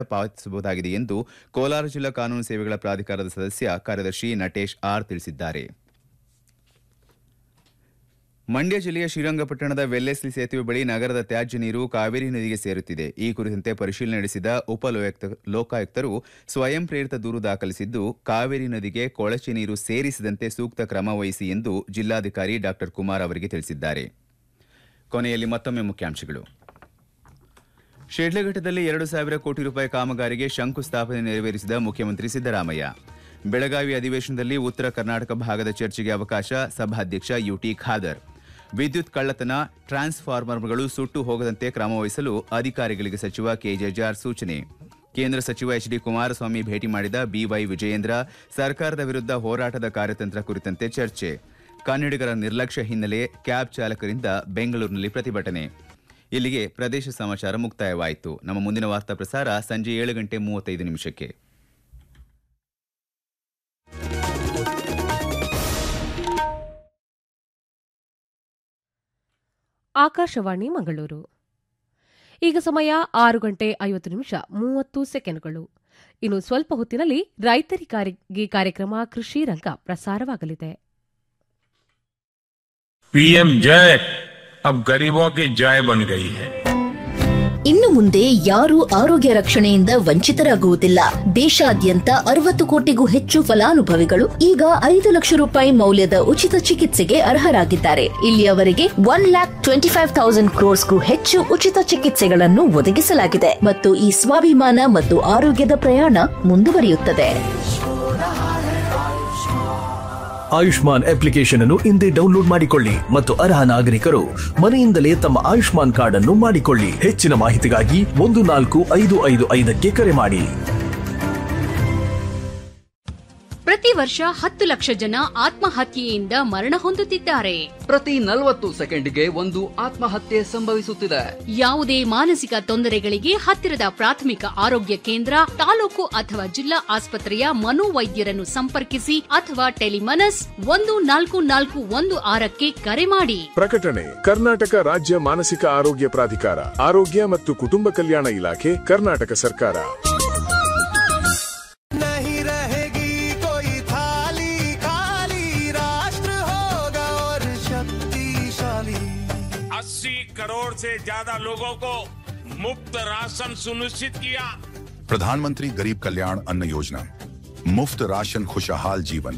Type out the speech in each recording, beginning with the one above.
ಪಾವತಿಸಬಹುದಾಗಿದೆ ಎಂದು ಕೋಲಾರ ಜಿಲ್ಲಾ ಕಾನೂನು ಸೇವೆಗಳ ಪ್ರಾಧಿಕಾರದ ಸದಸ್ಯ ಕಾರ್ಯದರ್ಶಿ ನಟೇಶ್ ಆರ್ ತಿಳಿಸಿದ್ದಾರೆ ಮಂಡ್ಯ ಜಿಲ್ಲೆಯ ಶ್ರೀರಂಗಪಟ್ಟಣದ ವೆಲ್ಲೆಸ್ಲಿ ಸೇತುವೆ ಬಳಿ ನಗರದ ತ್ಯಾಜ್ಯ ನೀರು ಕಾವೇರಿ ನದಿಗೆ ಸೇರುತ್ತಿದೆ ಈ ಕುರಿತಂತೆ ಪರಿಶೀಲನೆ ನಡೆಸಿದ ಉಪ ಲೋಕಾಯುಕ್ತ- ಲೋಕಾಯುಕ್ತರು ಸ್ವಯಂ ಪ್ರೇರಿತ ದೂರು ದಾಖಲಿಸಿದ್ದು ಕಾವೇರಿ ನದಿಗೆ ಕೊಳಚೆ ನೀರು ಸೇರಿಸದಂತೆ ಸೂಕ್ತ ಕ್ರಮ ವಹಿಸಿ ಎಂದು ಜಿಲ್ಲಾಧಿಕಾರಿ ಡಾ ಕುಮಾರ್ ಅವರಿಗೆ ತಿಳಿಸಿದ್ದಾರೆ ಕೊನೆಯಲ್ಲಿ ಮತ್ತೊಮ್ಮೆ ಮುಖ್ಯಾಂಶಗಳು ಶಿಡ್ಲಘಟ್ಟದಲ್ಲಿ ಎರಡು ಸಾವಿರ ಕೋಟಿ ರೂಪಾಯಿ ಕಾಮಗಾರಿಗೆ ಶಂಕುಸ್ಥಾಪನೆ ನೆರವೇರಿಸಿದ ಮುಖ್ಯಮಂತ್ರಿ ಸಿದ್ದರಾಮಯ್ಯ ಬೆಳಗಾವಿ ಅಧಿವೇಶನದಲ್ಲಿ ಉತ್ತರ ಕರ್ನಾಟಕ ಭಾಗದ ಚರ್ಚೆಗೆ ಅವಕಾಶ ಸಭಾಧ್ಯಕ್ಷ ಯುಟಿ ಖಾದರ್ ವಿದ್ಯುತ್ ಕಳ್ಳತನ ಟ್ರಾನ್ಸ್ಫಾರ್ಮರ್ಗಳು ಸುಟ್ಟು ಹೋಗದಂತೆ ಕ್ರಮ ವಹಿಸಲು ಅಧಿಕಾರಿಗಳಿಗೆ ಸಚಿವ ಕೆಜೆಜಾರ್ ಸೂಚನೆ ಕೇಂದ್ರ ಸಚಿವ ಎಚ್ ಡಿ ಕುಮಾರಸ್ವಾಮಿ ಭೇಟಿ ಮಾಡಿದ ಬಿವೈ ವಿಜಯೇಂದ್ರ ಸರ್ಕಾರದ ವಿರುದ್ಧ ಹೋರಾಟದ ಕಾರ್ಯತಂತ್ರ ಕುರಿತಂತೆ ಚರ್ಚೆ ಕನ್ನಡಿಗರ ನಿರ್ಲಕ್ಷ್ಯ ಹಿನ್ನೆಲೆ ಕ್ಯಾಬ್ ಚಾಲಕರಿಂದ ಬೆಂಗಳೂರಿನಲ್ಲಿ ಪ್ರತಿಭಟನೆ ಇಲ್ಲಿಗೆ ಪ್ರದೇಶ ಸಮಾಚಾರ ಮುಕ್ತಾಯವಾಯಿತು ನಮ್ಮ ಮುಂದಿನ ವಾರ್ತಾ ಪ್ರಸಾರ ಸಂಜೆ ಏಳು ಗಂಟೆ ಮೂವತ್ತೈದು ನಿಮಿಷಕ್ಕೆ ಆಕಾಶವಾಣಿ ಮಂಗಳೂರು ಈಗ ಸಮಯ ಆರು ಗಂಟೆ ಐವತ್ತು ನಿಮಿಷ ಮೂವತ್ತು ಸೆಕೆಂಡ್ಗಳು ಇನ್ನು ಸ್ವಲ್ಪ ಹೊತ್ತಿನಲ್ಲಿ ರೈತರಿಗಾಗಿ ಕಾರ್ಯಕ್ರಮ ಕೃಷಿ ರಂಗ ಪ್ರಸಾರವಾಗಲಿದೆ पीएम जय अब गरीबों की जय बन गई है ಇನ್ನು ಮುಂದೆ ಯಾರೂ ಆರೋಗ್ಯ ರಕ್ಷಣೆಯಿಂದ ವಂಚಿತರಾಗುವುದಿಲ್ಲ ದೇಶಾದ್ಯಂತ ಅರವತ್ತು ಕೋಟಿಗೂ ಹೆಚ್ಚು ಫಲಾನುಭವಿಗಳು ಈಗ ಐದು ಲಕ್ಷ ರೂಪಾಯಿ ಮೌಲ್ಯದ ಉಚಿತ ಚಿಕಿತ್ಸೆಗೆ ಅರ್ಹರಾಗಿದ್ದಾರೆ ಇಲ್ಲಿಯವರೆಗೆ one lakh twenty five thousand ಕ್ರೋರ್ಸ್ಗೂ ಹೆಚ್ಚು ಉಚಿತ ಚಿಕಿತ್ಸೆಗಳನ್ನು ಒದಗಿಸಲಾಗಿದೆ ಮತ್ತು ಈ ಸ್ವಾಭಿಮಾನ ಮತ್ತು ಆರೋಗ್ಯದ ಪ್ರಯಾಣ ಮುಂದುವರಿಯುತ್ತದೆ ಆಯುಷ್ಮಾನ್ ಅಪ್ಲಿಕೇಶನ್ ಅನ್ನು ಇಂದೇ ಡೌನ್ಲೋಡ್ ಮಾಡಿಕೊಳ್ಳಿ ಮತ್ತು ಅರ್ಹ ನಾಗರಿಕರು ಮನೆಯಿಂದಲೇ ತಮ್ಮ ಆಯುಷ್ಮಾನ್ ಕಾರ್ಡ್ ಅನ್ನು ಮಾಡಿಕೊಳ್ಳಿ ಹೆಚ್ಚಿನ ಮಾಹಿತಿಗಾಗಿ ಒಂದು ನಾಲ್ಕು ಐದು ಐದು ಐದಕ್ಕೆ ಕರೆ ಮಾಡಿ ಪ್ರತಿ ವರ್ಷ ಹತ್ತು ಲಕ್ಷ ಜನ ಆತ್ಮಹತ್ಯೆಯಿಂದ ಮರಣ ಹೊಂದುತ್ತಿದ್ದಾರೆ ಪ್ರತಿ ನಲವತ್ತು ಸೆಕೆಂಡ್ಗೆ ಒಂದು ಆತ್ಮಹತ್ಯೆ ಸಂಭವಿಸುತ್ತಿದೆ ಯಾವುದೇ ಮಾನಸಿಕ ತೊಂದರೆಗಳಿಗೆ ಹತ್ತಿರದ ಪ್ರಾಥಮಿಕ ಆರೋಗ್ಯ ಕೇಂದ್ರ ತಾಲೂಕು ಅಥವಾ ಜಿಲ್ಲಾ ಆಸ್ಪತ್ರೆಯ ಮನೋವೈದ್ಯರನ್ನು ಸಂಪರ್ಕಿಸಿ ಅಥವಾ ಟೆಲಿಮನಸ್ ಒಂದು ನಾಲ್ಕು ನಾಲ್ಕು ಒಂದು ಆರಕ್ಕೆ ಕರೆ ಮಾಡಿ ಪ್ರಕಟಣೆ ಕರ್ನಾಟಕ ರಾಜ್ಯ ಮಾನಸಿಕ ಆರೋಗ್ಯ ಪ್ರಾಧಿಕಾರ ಆರೋಗ್ಯ ಮತ್ತು ಕುಟುಂಬ ಕಲ್ಯಾಣ ಇಲಾಖೆ ಕರ್ನಾಟಕ ಸರ್ಕಾರ नहीं रहेगी कोई थाली खाली राष्ट्र होगा और शक्तिशाली 80 करोड़ से ज्यादा लोगों को मुफ्त राशन सुनिश्चित किया प्रधानमंत्री गरीब कल्याण अन्न योजना मुफ्त राशन खुशहाल जीवन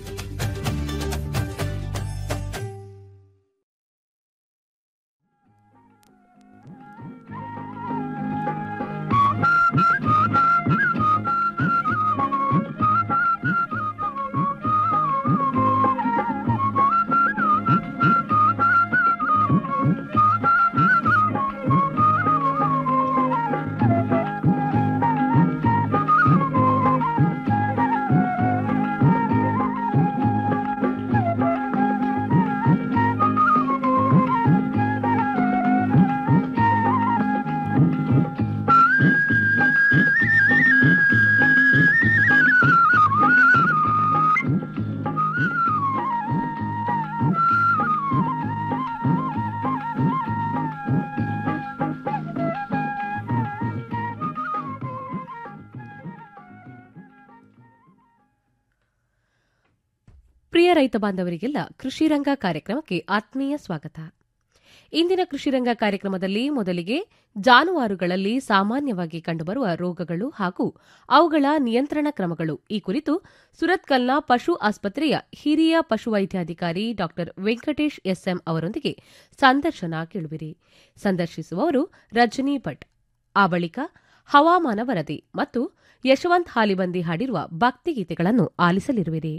ಪ್ರಿಯ ರೈತ ಬಾಂಧವರಿಗೆಲ್ಲ ಕೃಷಿ ರಂಗ ಕಾರ್ಯಕ್ರಮಕ್ಕೆ ಆತ್ಮೀಯ ಸ್ವಾಗತ ಇಂದಿನ ಕೃಷಿ ರಂಗ ಕಾರ್ಯಕ್ರಮದಲ್ಲಿ ಮೊದಲಿಗೆ ಜಾನುವಾರುಗಳಲ್ಲಿ ಸಾಮಾನ್ಯವಾಗಿ ಕಂಡುಬರುವ ರೋಗಗಳು ಹಾಗೂ ಅವುಗಳ ನಿಯಂತ್ರಣ ಕ್ರಮಗಳು ಈ ಕುರಿತು ಸುರತ್ಕಲ್ನ ಪಶು ಆಸ್ಪತ್ರೆಯ ಹಿರಿಯ ಪಶುವೈದ್ಯಾಧಿಕಾರಿ ಡಾ ವೆಂಕಟೇಶ್ ಎಸ್ಎಂ ಅವರೊಂದಿಗೆ ಸಂದರ್ಶನ ಕೇಳುವಿರಿ ಸಂದರ್ಶಿಸುವವರು ರಜನಿ ಭಟ್ ಆ ಬಳಿಕ ಹವಾಮಾನ ವರದಿ ಮತ್ತು ಯಶವಂತ್ ಹಾಲಿಬಂದಿ ಹಾಡಿರುವ ಭಕ್ತಿಗೀತೆಗಳನ್ನು ಆಲಿಸಲಿರುವಿರಿ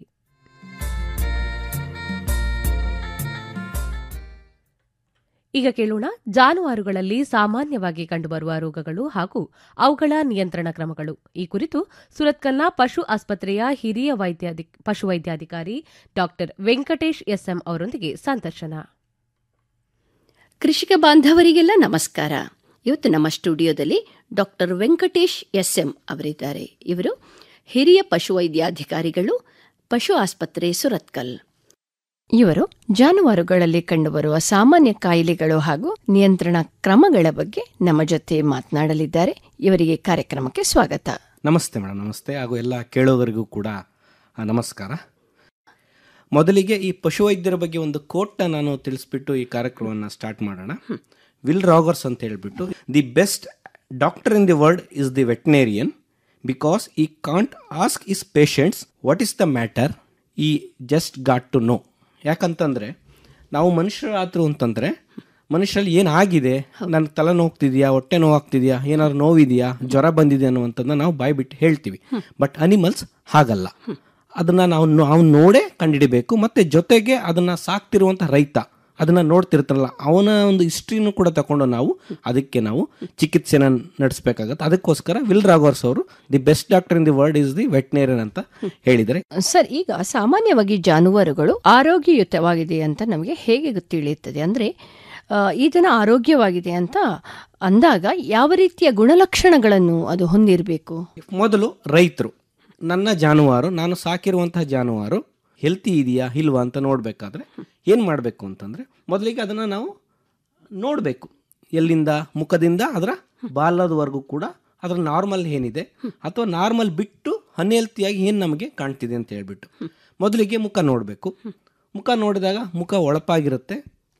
ಈಗ ಕೇಳೋಣ ಜಾನುವಾರುಗಳಲ್ಲಿ ಸಾಮಾನ್ಯವಾಗಿ ಕಂಡುಬರುವ ರೋಗಗಳು ಹಾಗೂ ಅವುಗಳ ನಿಯಂತ್ರಣ ಕ್ರಮಗಳು ಈ ಕುರಿತು ಸುರತ್ಕಲ್ನ ಪಶು ಆಸ್ಪತ್ರೆಯ ಹಿರಿಯ ವೈದ್ಯಾಧಿ ಪಶುವೈದ್ಯಾಧಿಕಾರಿ ಡಾ ವೆಂಕಟೇಶ್ ಎಸ್ಎಂ ಅವರೊಂದಿಗೆ ಸಂದರ್ಶನ ಕೃಷಿಕ ಬಾಂಧವರಿಗೆಲ್ಲ ನಮಸ್ಕಾರ ಇವತ್ತು ನಮ್ಮ ಸ್ಟುಡಿಯೋದಲ್ಲಿ ಡಾಕ್ಟರ್ ವೆಂಕಟೇಶ್ ಎಸ್ಎಂ ಅವರಿದ್ದಾರೆ ಇವರು ಹಿರಿಯ ಪಶುವೈದ್ಯಾಧಿಕಾರಿಗಳು ಪಶು ಆಸ್ಪತ್ರೆ ಸುರತ್ಕಲ್ ಇವರು ಜಾನುವಾರುಗಳಲ್ಲಿ ಕಂಡುಬರುವ ಸಾಮಾನ್ಯ ಕಾಯಿಲೆಗಳು ಹಾಗೂ ನಿಯಂತ್ರಣ ಕ್ರಮಗಳ ಬಗ್ಗೆ ನಮ್ಮ ಜೊತೆ ಮಾತನಾಡಲಿದ್ದಾರೆ ಇವರಿಗೆ ಕಾರ್ಯಕ್ರಮಕ್ಕೆ ಸ್ವಾಗತ ನಮಸ್ತೆ ಮೇಡಮ್ ನಮಸ್ತೆ ಹಾಗೂ ಎಲ್ಲ ಕೇಳೋವರಿಗೂ ಕೂಡ ಆ, ನಮಸ್ಕಾರ ಮೊದಲಿಗೆ ಈ ಪಶುವೈದ್ಯರ ಬಗ್ಗೆ ಒಂದು ಕೋಟ್ನ ನಾನು ತಿಳಿಸ್ಬಿಟ್ಟು ಈ ಕಾರ್ಯಕ್ರಮವನ್ನು ಸ್ಟಾರ್ಟ್ ಮಾಡೋಣ ವಿಲ್ ರಾಗರ್ಸ್ ಅಂತ ಹೇಳ್ಬಿಟ್ಟು the best doctor in the world is the veterinarian because he can't ask his patients what is the matter he just got to know ಯಾಕಂತಂದರೆ ನಾವು ಮನುಷ್ಯರಾದ್ರು ಅಂತಂದರೆ ಮನುಷ್ಯರಲ್ಲಿ ಏನಾಗಿದೆ ನನ್ನ ತಲೆ ನೋವ್ತಿದ್ಯಾ ಹೊಟ್ಟೆ ನೋವಾಗ್ತಿದ್ಯಾ ಏನಾದ್ರು ನೋವಿದೆಯಾ ಜ್ವರ ಬಂದಿದೆ ಅನ್ನುವಂಥದ್ದನ್ನ ನಾವು ಬಾಯಿ ಬಿಟ್ಟು ಹೇಳ್ತೀವಿ ಬಟ್ ಅನಿಮಲ್ಸ್ ಹಾಗಲ್ಲ ಅದನ್ನ ನಾವು ನಾವು ನೋಡೇ ಕಂಡುಹಿಡಿಬೇಕು ಮತ್ತೆ ಜೊತೆಗೆ ಅದನ್ನ ಸಾಕ್ತಿರುವಂಥ ರೈತ ಅದನ್ನ ನೋಡ್ತಿರ್ತಾರಲ್ಲ ಅವನ ಒಂದು ಹಿಸ್ಟ್ರಿನೂ ಕೂಡ ತಗೊಂಡು ನಾವು ಅದಕ್ಕೆ ನಾವು ಚಿಕಿತ್ಸೆನ ನಡೆಸಬೇಕಾಗತ್ತೆ ಅದಕ್ಕೋಸ್ಕರ ವಿಲ್ ರಾಘವರ್ಸ್ ಅವರು the best doctor in the world is the veterinarian ಅಂತ ಹೇಳಿದರೆ ಸರ್ ಈಗ ಸಾಮಾನ್ಯವಾಗಿ ಜಾನುವಾರುಗಳು ಆರೋಗ್ಯಯುತವಾಗಿದೆ ಅಂತ ನಮಗೆ ಹೇಗೆ ತಿಳಿಯುತ್ತದೆ ಅಂದರೆ ಆ, ಇದನ್ನ ಆರೋಗ್ಯವಾಗಿದೆ ಅಂತ ಅಂದಾಗ ಯಾವ ರೀತಿಯ ಗುಣಲಕ್ಷಣಗಳನ್ನು ಅದು ಹೊಂದಿರಬೇಕು ಮೊದಲು ರೈತರು ನನ್ನ ಜಾನುವಾರು ನಾನು ಸಾಕಿರುವಂತಹ ಜಾನುವಾರು ಹೆಲ್ತಿ ಇದೆಯಾ ಇಲ್ವಾ ಅಂತ ನೋಡಬೇಕಾದ್ರೆ ಏನು ಮಾಡಬೇಕು ಅಂತಂದರೆ ಮೊದಲಿಗೆ ಅದನ್ನು ನಾವು ನೋಡಬೇಕು ಎಲ್ಲಿಂದ ಮುಖದಿಂದ ಅದರ ಬಾಲದವರೆಗೂ ಕೂಡ ಅದರ ನಾರ್ಮಲ್ ಏನಿದೆ ಅಥವಾ ನಾರ್ಮಲ್ ಬಿಟ್ಟು ಅನ್ಹೆಲ್ತಿಯಾಗಿ ಏನು ನಮಗೆ ಕಾಣ್ತಿದೆ ಅಂತ ಹೇಳ್ಬಿಟ್ಟು ಮೊದಲಿಗೆ ಮುಖ ನೋಡಬೇಕು ಮುಖ ನೋಡಿದಾಗ ಮುಖ ಒಳಪಾಗಿರುತ್ತೆ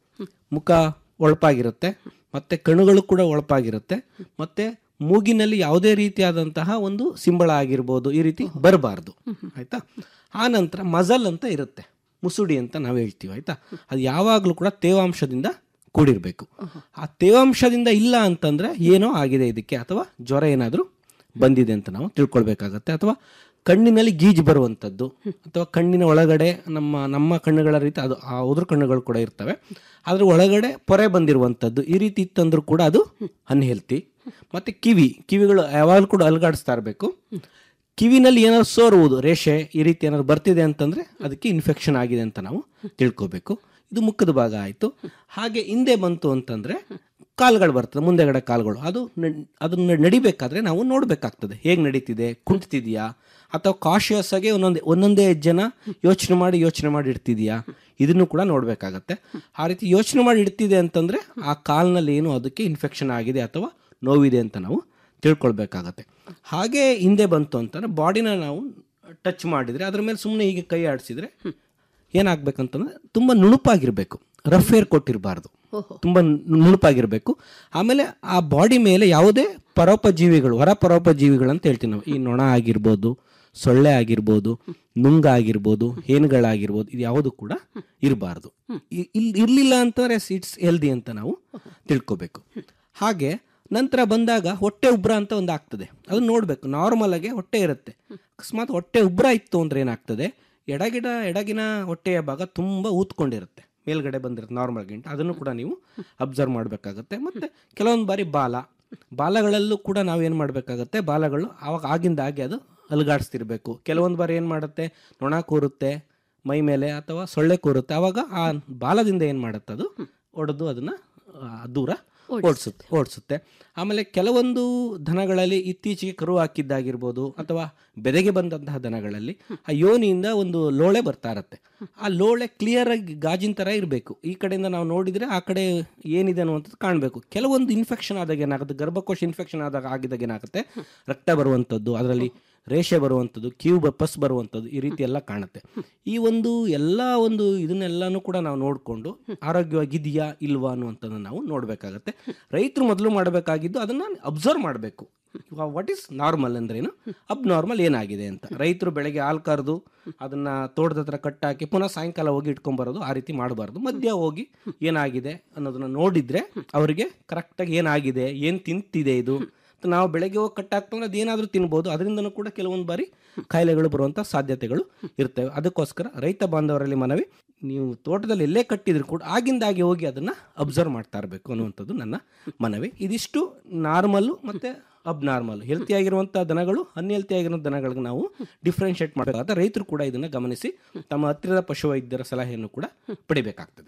ಮುಖ ಒಳಪಾಗಿರುತ್ತೆ ಮತ್ತು ಕಣ್ಣುಗಳು ಕೂಡ ಒಳಪಾಗಿರುತ್ತೆ ಮತ್ತು ಮೂಗಿನಲ್ಲಿ ಯಾವುದೇ ರೀತಿಯಾದಂತಹ ಒಂದು ಸಿಂಬಳ ಆಗಿರ್ಬೋದು ಈ ರೀತಿ ಬರಬಾರ್ದು ಆಯಿತಾ ಆ ನಂತರ ಮಜಲ್ ಅಂತ ಇರುತ್ತೆ ಮುಸುಡಿ ಅಂತ ನಾವು ಹೇಳ್ತೀವಿ ಆಯಿತಾ ಅದು ಯಾವಾಗಲೂ ಕೂಡ ತೇವಾಂಶದಿಂದ ಕೂಡಿರಬೇಕು ಆ ತೇವಾಂಶದಿಂದ ಇಲ್ಲ ಅಂತಂದರೆ ಏನೋ ಆಗಿದೆ ಇದಕ್ಕೆ ಅಥವಾ ಜ್ವರ ಏನಾದರೂ ಬಂದಿದೆ ಅಂತ ನಾವು ತಿಳ್ಕೊಳ್ಬೇಕಾಗತ್ತೆ ಅಥವಾ ಕಣ್ಣಿನಲ್ಲಿ ಗೀಜು ಬರುವಂಥದ್ದು ಅಥವಾ ಕಣ್ಣಿನ ಒಳಗಡೆ ನಮ್ಮ ನಮ್ಮ ಕಣ್ಣುಗಳ ರೀತಿ ಅದು ಆ ಉದುರು ಕಣ್ಣುಗಳು ಕೂಡ ಇರ್ತವೆ ಅದ್ರ ಒಳಗಡೆ ಪೊರೆ ಬಂದಿರುವಂಥದ್ದು ಈ ರೀತಿ ಇತ್ತಂದ್ರೂ ಕೂಡ ಅದು ಅನ್ಹೆಲ್ತಿ ಮತ್ತು ಕಿವಿ ಕಿವಿಗಳು ಯಾವಾಗಲೂ ಕೂಡ ಅಲುಗಾಡಿಸ್ತಾ ಇರಬೇಕು ಕಿವಿನಲ್ಲಿ ಏನಾದ್ರು ಸೋರುವುದು ರೇಷೆ ಈ ರೀತಿ ಏನಾದ್ರು ಬರ್ತಿದೆ ಅಂತಂದರೆ ಅದಕ್ಕೆ ಇನ್ಫೆಕ್ಷನ್ ಆಗಿದೆ ಅಂತ ನಾವು ತಿಳ್ಕೊಬೇಕು ಇದು ಮುಖದ ಭಾಗ ಆಯಿತು ಹಾಗೆ ಹಿಂದೆ ಬಂತು ಅಂತಂದರೆ ಕಾಲುಗಳು ಬರ್ತದೆ ಮುಂದೆಗಡೆ ಕಾಲುಗಳು ಅದು ನ- ಅದನ್ನ ನಡಿಬೇಕಾದ್ರೆ ನಾವು ನೋಡಬೇಕಾಗ್ತದೆ ಹೇಗೆ ನಡೀತಿದೆ ಕುಂಟ್ತಿದೆಯಾ ಅಥವಾ ಕಾಶಿಯಸ್ ಆಗಿ ಒಂದೊಂದೇ ಒಂದೊಂದೇ ಹೆಜ್ಜೆನ ಯೋಚನೆ ಮಾಡಿ ಯೋಚನೆ ಮಾಡಿ ಇಡ್ತಿದೆಯಾ ಇದನ್ನು ಕೂಡ ನೋಡಬೇಕಾಗತ್ತೆ ಆ ರೀತಿ ಯೋಚನೆ ಮಾಡಿ ಇಡ್ತಿದೆ ಅಂತಂದರೆ ಆ ಕಾಲ್ನಲ್ಲಿ ಏನು ಅದಕ್ಕೆ ಇನ್ಫೆಕ್ಷನ್ ಆಗಿದೆ ಅಥವಾ ನೋವಿದೆ ಅಂತ ನಾವು ತಿಳ್ಕೊಳ್ಬೇಕಾಗತ್ತೆ ಹಾಗೆ ಹಿಂದೆ ಬಂತು ಅಂತಂದರೆ ಬಾಡಿನ ನಾವು ಟಚ್ ಮಾಡಿದರೆ ಅದ್ರ ಮೇಲೆ ಸುಮ್ಮನೆ ಹೀಗೆ ಕೈ ಆಡಿಸಿದ್ರೆ ಏನಾಗಬೇಕಂತಂದ್ರೆ ತುಂಬ ನುಣುಪಾಗಿರಬೇಕು ರಫ್ ಏರ್ ಕೊಟ್ಟಿರಬಾರ್ದು ತುಂಬ ನುಣುಪಾಗಿರಬೇಕು ಆಮೇಲೆ ಆ ಬಾಡಿ ಮೇಲೆ ಯಾವುದೇ ಪರೋಪಜೀವಿಗಳು ಹೊರ ಪರೋಪಜೀವಿಗಳು ಅಂತ ಹೇಳ್ತೀವಿ ನಾವು ಈ ನೊಣ ಆಗಿರ್ಬೋದು ಸೊಳ್ಳೆ ಆಗಿರ್ಬೋದು ನುಂಗ ಆಗಿರ್ಬೋದು ಹೇನುಗಳಾಗಿರ್ಬೋದು ಇದು ಯಾವುದು ಕೂಡ ಇರಬಾರ್ದು ಇರಲಿಲ್ಲ ಅಂತಂದರೆ ಇಟ್ಸ್ ಹೆಲ್ದಿ ಅಂತ ನಾವು ತಿಳ್ಕೊಬೇಕು ಹಾಗೆ ನಂತರ ಬಂದಾಗ ಹೊಟ್ಟೆ ಉಬ್ರ ಅಂತ ಒಂದು ಆಗ್ತದೆ ಅದನ್ನ ನೋಡಬೇಕು ನಾರ್ಮಲ್ ಆಗಿ ಹೊಟ್ಟೆ ಇರುತ್ತೆ ಅಕಸ್ಮಾತ್ ಹೊಟ್ಟೆ ಉಬ್ರ ಇತ್ತು ಅಂದ್ರೆ ಏನಾಗ್ತದೆ ಎಡಗಿಡ ಎಡಗಿನ ಹೊಟ್ಟೆಯ ಭಾಗ ತುಂಬ ಊದ್ಕೊಂಡಿರುತ್ತೆ ಮೇಲ್ಗಡೆ ಬಂದಿರುತ್ತೆ ನಾರ್ಮಲ್ ಗಿಂಟ ಅದನ್ನು ಕೂಡ ನೀವು ಅಬ್ಸರ್ವ್ ಮಾಡಬೇಕಾಗತ್ತೆ ಮತ್ತು ಕೆಲವೊಂದು ಬಾರಿ ಬಾಲ ಬಾಲಗಳಲ್ಲೂ ಕೂಡ ನಾವು ಏನು ಮಾಡಬೇಕಾಗತ್ತೆ ಬಾಲಗಳು ಆವಾಗ ಆಗಿಂದ ಹಾಗೆ ಅದು ಅಲುಗಾಡಿಸ್ತಿರ್ಬೇಕು ಕೆಲವೊಂದು ಬಾರಿ ಏನು ಮಾಡುತ್ತೆ ನೊಣ ಕೂರುತ್ತೆ ಮೈ ಮೇಲೆ ಅಥವಾ ಸೊಳ್ಳೆ ಕೂರುತ್ತೆ ಆವಾಗ ಆ ಬಾಲದಿಂದ ಏನು ಮಾಡುತ್ತೆ ಅದು ಒಡೆದು ಅದನ್ನು ದೂರ ಓಡಿಸುತ್ತೆ ಓಡಿಸುತ್ತೆ ಆಮೇಲೆ ಕೆಲವೊಂದು ದನಗಳಲ್ಲಿ ಇತ್ತೀಚೆಗೆ ಕರು ಹಾಕಿದ್ದಾಗಿರ್ಬೋದು ಅಥವಾ ಬೆದೆಗೆ ಬಂದಂತಹ ದನಗಳಲ್ಲಿ ಆ ಯೋನಿಯಿಂದ ಒಂದು ಲೋಳೆ ಬರ್ತಾ ಇರತ್ತೆ ಆ ಲೋಳೆ ಕ್ಲಿಯರ್ ಆಗಿ ಗಾಜಿನ ಥರ ಇರಬೇಕು ಈ ಕಡೆಯಿಂದ ನಾವು ನೋಡಿದರೆ ಆ ಕಡೆ ಏನಿದೆ ಅನ್ನುವಂಥದ್ದು ಕಾಣಬೇಕು ಕೆಲವೊಂದು ಇನ್ಫೆಕ್ಷನ್ ಆದಾಗ ಏನಾಗುತ್ತೆ ಗರ್ಭಕೋಶ ಇನ್ಫೆಕ್ಷನ್ ಆದಾಗ ಆಗಿದಾಗ ಏನಾಗುತ್ತೆ ರಕ್ತ ಬರುವಂಥದ್ದು ಅದರಲ್ಲಿ ರೇಷೆ ಬರುವಂಥದ್ದು ಕ್ಯೂ ಪಸ್ ಬರುವಂಥದ್ದು ಈ ರೀತಿ ಎಲ್ಲ ಕಾಣುತ್ತೆ ಈ ಒಂದು ಎಲ್ಲ ಒಂದು ಇದನ್ನೆಲ್ಲನೂ ಕೂಡ ನಾವು ನೋಡಿಕೊಂಡು ಆರೋಗ್ಯವಾಗಿದೆಯಾ ಇಲ್ವಾ ಅನ್ನುವಂಥದ್ದು ನಾವು ನೋಡಬೇಕಾಗತ್ತೆ ರೈತರು ಮೊದಲು ಮಾಡಬೇಕಾಗಿದ್ದು ಅದನ್ನು ಅಬ್ಸರ್ವ್ ಮಾಡಬೇಕು ವಾಟ್ ಈಸ್ ನಾರ್ಮಲ್ ಅಂದ್ರೇನು ಅಬ್ ನಾರ್ಮಲ್ ಏನಾಗಿದೆ ಅಂತ ರೈತರು ಬೆಳಗ್ಗೆ ಹಾಲು ಕರೆದು ಅದನ್ನ ತೋಟದ ಹತ್ರ ಕಟ್ಟಾಕಿ ಪುನಃ ಸಾಯಂಕಾಲ ಹೋಗಿ ಇಟ್ಕೊಂಬರೋದು ಆ ರೀತಿ ಮಾಡಬಾರ್ದು ಮಧ್ಯ ಹೋಗಿ ಏನಾಗಿದೆ ಅನ್ನೋದನ್ನ ನೋಡಿದ್ರೆ ಅವರಿಗೆ ಕರೆಕ್ಟಾಗಿ ಏನಾಗಿದೆ ಏನು ತಿಂತಿದೆ ಇದು ಅಂತ ನಾವು ಬೆಳಗ್ಗೆ ಹೋಗಿ ಕಟ್ಟಾಕ್ತಂದ್ರೆ ಅದು ಏನಾದರೂ ತಿನ್ಬೋದು ಅದರಿಂದನೂ ಕೂಡ ಕೆಲವೊಂದು ಬಾರಿ ಕಾಯಿಲೆಗಳು ಬರುವಂಥ ಸಾಧ್ಯತೆಗಳು ಇರ್ತವೆ ಅದಕ್ಕೋಸ್ಕರ ರೈತ ಬಾಂಧವರಲ್ಲಿ ಮನವಿ ನೀವು ತೋಟದಲ್ಲಿ ಎಲ್ಲೇ ಕಟ್ಟಿದ್ರು ಕೂಡ ಆಗಿಂದಾಗಿ ಹೋಗಿ ಅದನ್ನು ಅಬ್ಸರ್ವ್ ಮಾಡ್ತಾ ಇರಬೇಕು ಅನ್ನುವಂಥದ್ದು ನನ್ನ ಮನವಿ ಇದಿಷ್ಟು ನಾರ್ಮಲ್ಲು ಮತ್ತು ಅಬ್ ನಾರ್ಮಲ್ ಹೆಲ್ತಿ ಆಗಿರುವಂಥ ದನಗಳು ಅನ್ಹೆಲ್ತಿ ಆಗಿರೋ ದನಗಳಿಗೆ ನಾವು ಡಿಫ್ರೆನ್ಶಿಯೇಟ್ ಮಾಡಬೇಕಾದ ರೈತರು ಕೂಡ ಇದನ್ನು ಗಮನಿಸಿ ತಮ್ಮ ಹತ್ತಿರದ ಪಶುವೈದ್ಯರ ಸಲಹೆಯನ್ನು ಕೂಡ ಪಡಿಬೇಕಾಗ್ತದೆ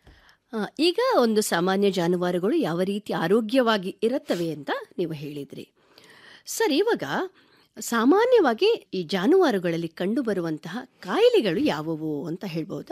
ಆ, ಈಗ ಒಂದು ಸಾಮಾನ್ಯ ಜಾನುವಾರುಗಳು ಯಾವ ರೀತಿ ಆರೋಗ್ಯವಾಗಿ ಇರುತ್ತವೆ ಅಂತ ನೀವು ಹೇಳಿದ್ರಿ ಸರ್ ಇವಾಗ ಸಾಮಾನ್ಯವಾಗಿ ಈ ಜಾನುವಾರುಗಳಲ್ಲಿ ಕಂಡುಬರುವಂತಹ ಕಾಯಿಲೆಗಳು ಯಾವುವು ಅಂತ ಹೇಳ್ಬೋದಾ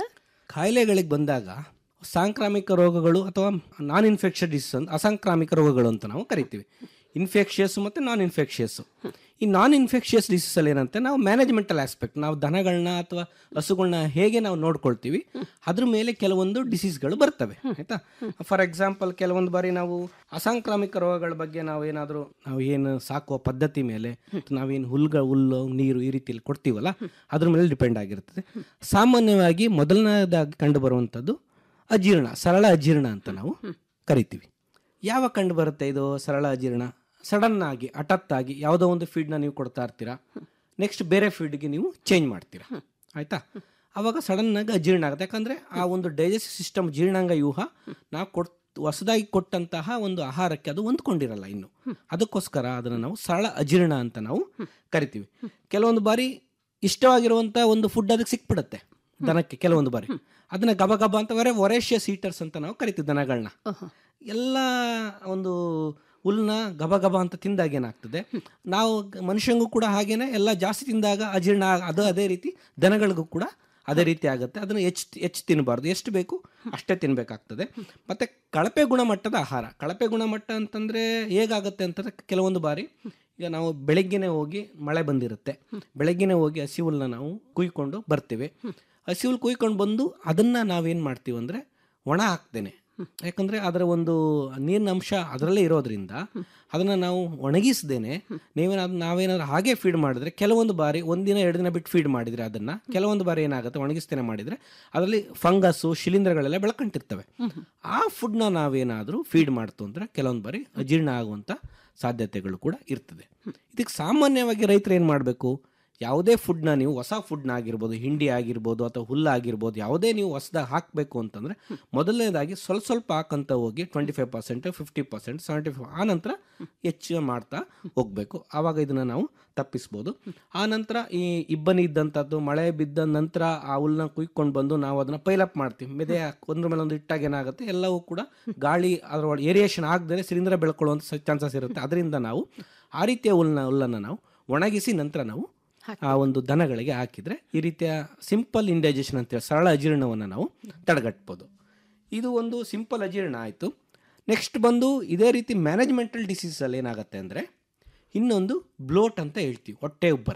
ಕಾಯಿಲೆಗಳಿಗೆ ಬಂದಾಗ ಸಾಂಕ್ರಾಮಿಕ ರೋಗಗಳು ಅಥವಾ ನಾನ್ ಇನ್ಫೆಕ್ಷನ್ ಡಿಸೀಸ್ ಅಂತ ಅಸಾಂಕ್ರಾಮಿಕ ರೋಗಗಳು ಅಂತ ನಾವು ಕರಿತೀವಿ ಇನ್ಫೆಕ್ಷಿಯಸ್ ಮತ್ತು ನಾನ್ ಇನ್ಫೆಕ್ಷಿಯಸ್ ಈ ನಾನ್ ಇನ್ಫೆಕ್ಷಿಯಸ್ ಡಿಸೀಸಲ್ಲಿ ಏನಂತೆ ನಾವು ಮ್ಯಾನೇಜ್ಮೆಂಟಲ್ ಆಸ್ಪೆಕ್ಟ್ ನಾವು ದನಗಳನ್ನ ಅಥವಾ ಹಸುಗಳನ್ನ ಹೇಗೆ ನಾವು ನೋಡ್ಕೊಳ್ತೀವಿ ಅದ್ರ ಮೇಲೆ ಕೆಲವೊಂದು ಡಿಸೀಸ್ಗಳು ಬರ್ತವೆ ಆಯ್ತಾ ಫಾರ್ ಎಕ್ಸಾಂಪಲ್ ಕೆಲವೊಂದು ಬಾರಿ ನಾವು ಅಸಾಂಕ್ರಾಮಿಕ ರೋಗಗಳ ಬಗ್ಗೆ ನಾವು ಏನಾದರೂ ನಾವು ಏನು ಸಾಕುವ ಪದ್ಧತಿ ಮೇಲೆ ನಾವೇನು ಹುಲ್ಗ ಹುಲ್ಲು ನೀರು ಈ ರೀತಿಯಲ್ಲಿ ಕೊಡ್ತೀವಲ್ಲ ಅದ್ರ ಮೇಲೆ ಡಿಪೆಂಡ್ ಆಗಿರ್ತದೆ ಸಾಮಾನ್ಯವಾಗಿ ಮೊದಲನೇದಾಗಿ ಕಂಡು ಬರುವಂಥದ್ದು ಅಜೀರ್ಣ ಸರಳ ಅಜೀರ್ಣ ಅಂತ ನಾವು ಕರಿತೀವಿ ಯಾವ ಕಂಡು ಬರುತ್ತೆ ಇದು ಸರಳ ಅಜೀರ್ಣ ಸಡನ್ ಆಗಿ ಹಠಾತ್ತಾಗಿ ಯಾವುದೋ ಒಂದು ಫೀಡ್ನ ನೀವು ಕೊಡ್ತಾ ಇರ್ತೀರಾ ನೆಕ್ಸ್ಟ್ ಬೇರೆ ಫೀಡ್ಗೆ ನೀವು ಚೇಂಜ್ ಮಾಡ್ತೀರಾ ಆಯ್ತಾ ಅವಾಗ ಸಡನ್ ಆಗಿ ಅಜೀರ್ಣ ಆಗುತ್ತೆ ಯಾಕಂದ್ರೆ ಆ ಒಂದು ಡೈಜೆಸ್ಟಿವ್ ಸಿಸ್ಟಮ್ ಜೀರ್ಣಾಂಗ ವ್ಯೂಹ ನಾವು ಕೊಟ್ ಹೊಸದಾಗಿ ಕೊಟ್ಟಂತಹ ಒಂದು ಆಹಾರಕ್ಕೆ ಅದು ಹೊಂದ್ಕೊಂಡಿರಲ್ಲ ಇನ್ನು ಅದಕ್ಕೋಸ್ಕರ ಅದನ್ನು ನಾವು ಸರಳ ಅಜೀರ್ಣ ಅಂತ ನಾವು ಕರಿತೀವಿ ಕೆಲವೊಂದು ಬಾರಿ ಇಷ್ಟವಾಗಿರುವಂಥ ಒಂದು ಫುಡ್ ಅದಕ್ಕೆ ಸಿಕ್ಬಿಡುತ್ತೆ ದನಕ್ಕೆ ಕೆಲವೊಂದು ಬಾರಿ ಅದನ್ನ ಗಬ ಗಬ ಅಂತ ವರೆ ಒರೇಷಿಯಸ್ ಈಟರ್ಸ್ ಅಂತ ನಾವು ಕರಿತೀವಿ ದನಗಳನ್ನ ಎಲ್ಲ ಒಂದು ಹುಲ್ನ ಗಬ ಗಬ ಅಂತ ತಿಂದಾಗ ಏನಾಗ್ತದೆ ನಾವು ಗ- ಮನುಷ್ಯಂಗೂ ಕೂಡ ಹಾಗೇನೆ ಎಲ್ಲ ಜಾಸ್ತಿ ತಿಂದಾಗ ಅಜೀರ್ಣ ಆಗ- ಅದು ಅದೇ ರೀತಿ ದನಗಳಿಗೂ ಕೂಡ ಅದೇ ರೀತಿ ಆಗುತ್ತೆ ಅದನ್ನು ಹೆಚ್ಚು ಹೆಚ್ಚು ತಿನ್ನಬಾರ್ದು ಎಷ್ಟು ಬೇಕು ಅಷ್ಟೇ ತಿನ್ನಬೇಕಾಗ್ತದೆ ಮತ್ತು ಕಳಪೆ ಗುಣಮಟ್ಟದ ಆಹಾರ ಕಳಪೆ ಗುಣಮಟ್ಟ ಅಂತಂದರೆ ಹೇಗಾಗುತ್ತೆ ಅಂತಂದರೆ ಕೆಲವೊಂದು ಬಾರಿ ಈಗ ನಾವು ಬೆಳಗ್ಗೆನೆ ಹೋಗಿ ಮಳೆ ಬಂದಿರುತ್ತೆ ಬೆಳಗ್ಗೆನೆ ಹೋಗಿ ಹಸಿ ಹುಲ್ನ ನಾವು ಕುಯ್ಕೊಂಡು ಬರ್ತೀವಿ ಹಸಿ ಹುಲ್ ಕುಯ್ಕೊಂಡು ಬಂದು ಅದನ್ನು ನಾವೇನು ಮಾಡ್ತೀವಿ ಅಂದರೆ ಒಣ ಹಾಕ್ತೇನೆ ಯಾಕಂದರೆ ಅದರ ಒಂದು ನೀರಿನ ಅಂಶ ಅದರಲ್ಲೇ ಇರೋದ್ರಿಂದ ಅದನ್ನು ನಾವು ಒಣಗಿಸ್ದೇನೆ ನೀವೇನಾದ್ರು ನಾವೇನಾದ್ರು ಹಾಗೆ ಫೀಡ್ ಮಾಡಿದ್ರೆ ಕೆಲವೊಂದು ಬಾರಿ ಒಂದಿನ ಎರಡು ದಿನ ಬಿಟ್ಟು ಫೀಡ್ ಮಾಡಿದರೆ ಅದನ್ನು ಕೆಲವೊಂದು ಬಾರಿ ಏನಾಗುತ್ತೆ ಒಣಗಿಸ್ತೇನೆ ಮಾಡಿದರೆ ಅದರಲ್ಲಿ ಫಂಗಸ್ಸು ಶಿಲೀಂಧ್ರಗಳೆಲ್ಲ ಬೆಳ್ಕೊಂಡಿರ್ತವೆ ಆ ಫುಡ್ನ ನಾವೇನಾದರೂ ಫೀಡ್ ಮಾಡ್ತು ಅಂದರೆ ಕೆಲವೊಂದು ಬಾರಿ ಅಜೀರ್ಣ ಆಗುವಂಥ ಸಾಧ್ಯತೆಗಳು ಕೂಡ ಇರ್ತದೆ ಇದಕ್ಕೆ ಸಾಮಾನ್ಯವಾಗಿ ರೈತರು ಏನು ಮಾಡಬೇಕು ಯಾವುದೇ ಫುಡ್ನ ನೀವು ಹೊಸ ಫುಡ್ನ ಆಗಿರ್ಬೋದು ಹಿಂಡಿ ಆಗಿರ್ಬೋದು ಅಥವಾ ಹುಲ್ಲು ಆಗಿರ್ಬೋದು ಯಾವುದೇ ನೀವು ಹೊಸದಾಗಿ ಹಾಕಬೇಕು ಅಂತಂದರೆ ಮೊದಲನೇದಾಗಿ ಸ್ವಲ್ಪ ಸ್ವಲ್ಪ ಹಾಕಂತ ಹೋಗಿ twenty five percent fifty percent seventy five ಆ ನಂತರ ಹೆಚ್ಚು ಮಾಡ್ತಾ ಹೋಗಬೇಕು ಆವಾಗ ಇದನ್ನು ನಾವು ತಪ್ಪಿಸ್ಬೋದು ಆ ನಂತರ ಈ ಇಬ್ಬನಿ ಇದ್ದಂಥದ್ದು ಮಳೆ ಬಿದ್ದ ನಂತರ ಆ ಹುಲ್ಲನ್ನ ಕುಯ್ಕೊಂಡು ಬಂದು ನಾವು ಅದನ್ನು ಪೈಲಪ್ ಮಾಡ್ತೀವಿ ಮೆದೆ ಒಂದ್ರ ಮೇಲೆ ಒಂದು ಇಟ್ಟಾಗ ಏನಾಗುತ್ತೆ ಎಲ್ಲವೂ ಕೂಡ ಗಾಳಿ ಅದರೊಳಗೆ ಏರಿಯೇಷನ್ ಆಗದೇ ಸಿಲಿಂಡರ್ ಬೆಳ್ಕೊಳ್ಳುವಂಥ ಚಾನ್ಸಸ್ ಇರುತ್ತೆ ಅದರಿಂದ ನಾವು ಆ ರೀತಿಯ ಹುಲ್ಲನ್ನ ಹುಲ್ಲನ್ನು ನಾವು ಒಣಗಿಸಿ ನಂತರ ನಾವು ಆ ಒಂದು ದನಗಳಿಗೆ ಹಾಕಿದರೆ ಈ ರೀತಿಯ ಸಿಂಪಲ್ ಇಂಡೈಜೆಷನ್ ಅಂತೇಳಿ ಸರಳ ಅಜೀರ್ಣವನ್ನು ನಾವು ತಡೆಗಟ್ಬೋದು ಇದು ಒಂದು ಸಿಂಪಲ್ ಅಜೀರ್ಣ ಆಯಿತು ನೆಕ್ಸ್ಟ್ ಬಂದು ಇದೇ ರೀತಿ ಮ್ಯಾನೇಜ್ಮೆಂಟಲ್ ಡಿಸೀಸಲ್ಲಿ ಏನಾಗುತ್ತೆ ಅಂದರೆ ಇನ್ನೊಂದು ಬ್ಲೋಟ್ ಅಂತ ಹೇಳ್ತೀವಿ ಹೊಟ್ಟೆ ಉಬ್ಬರ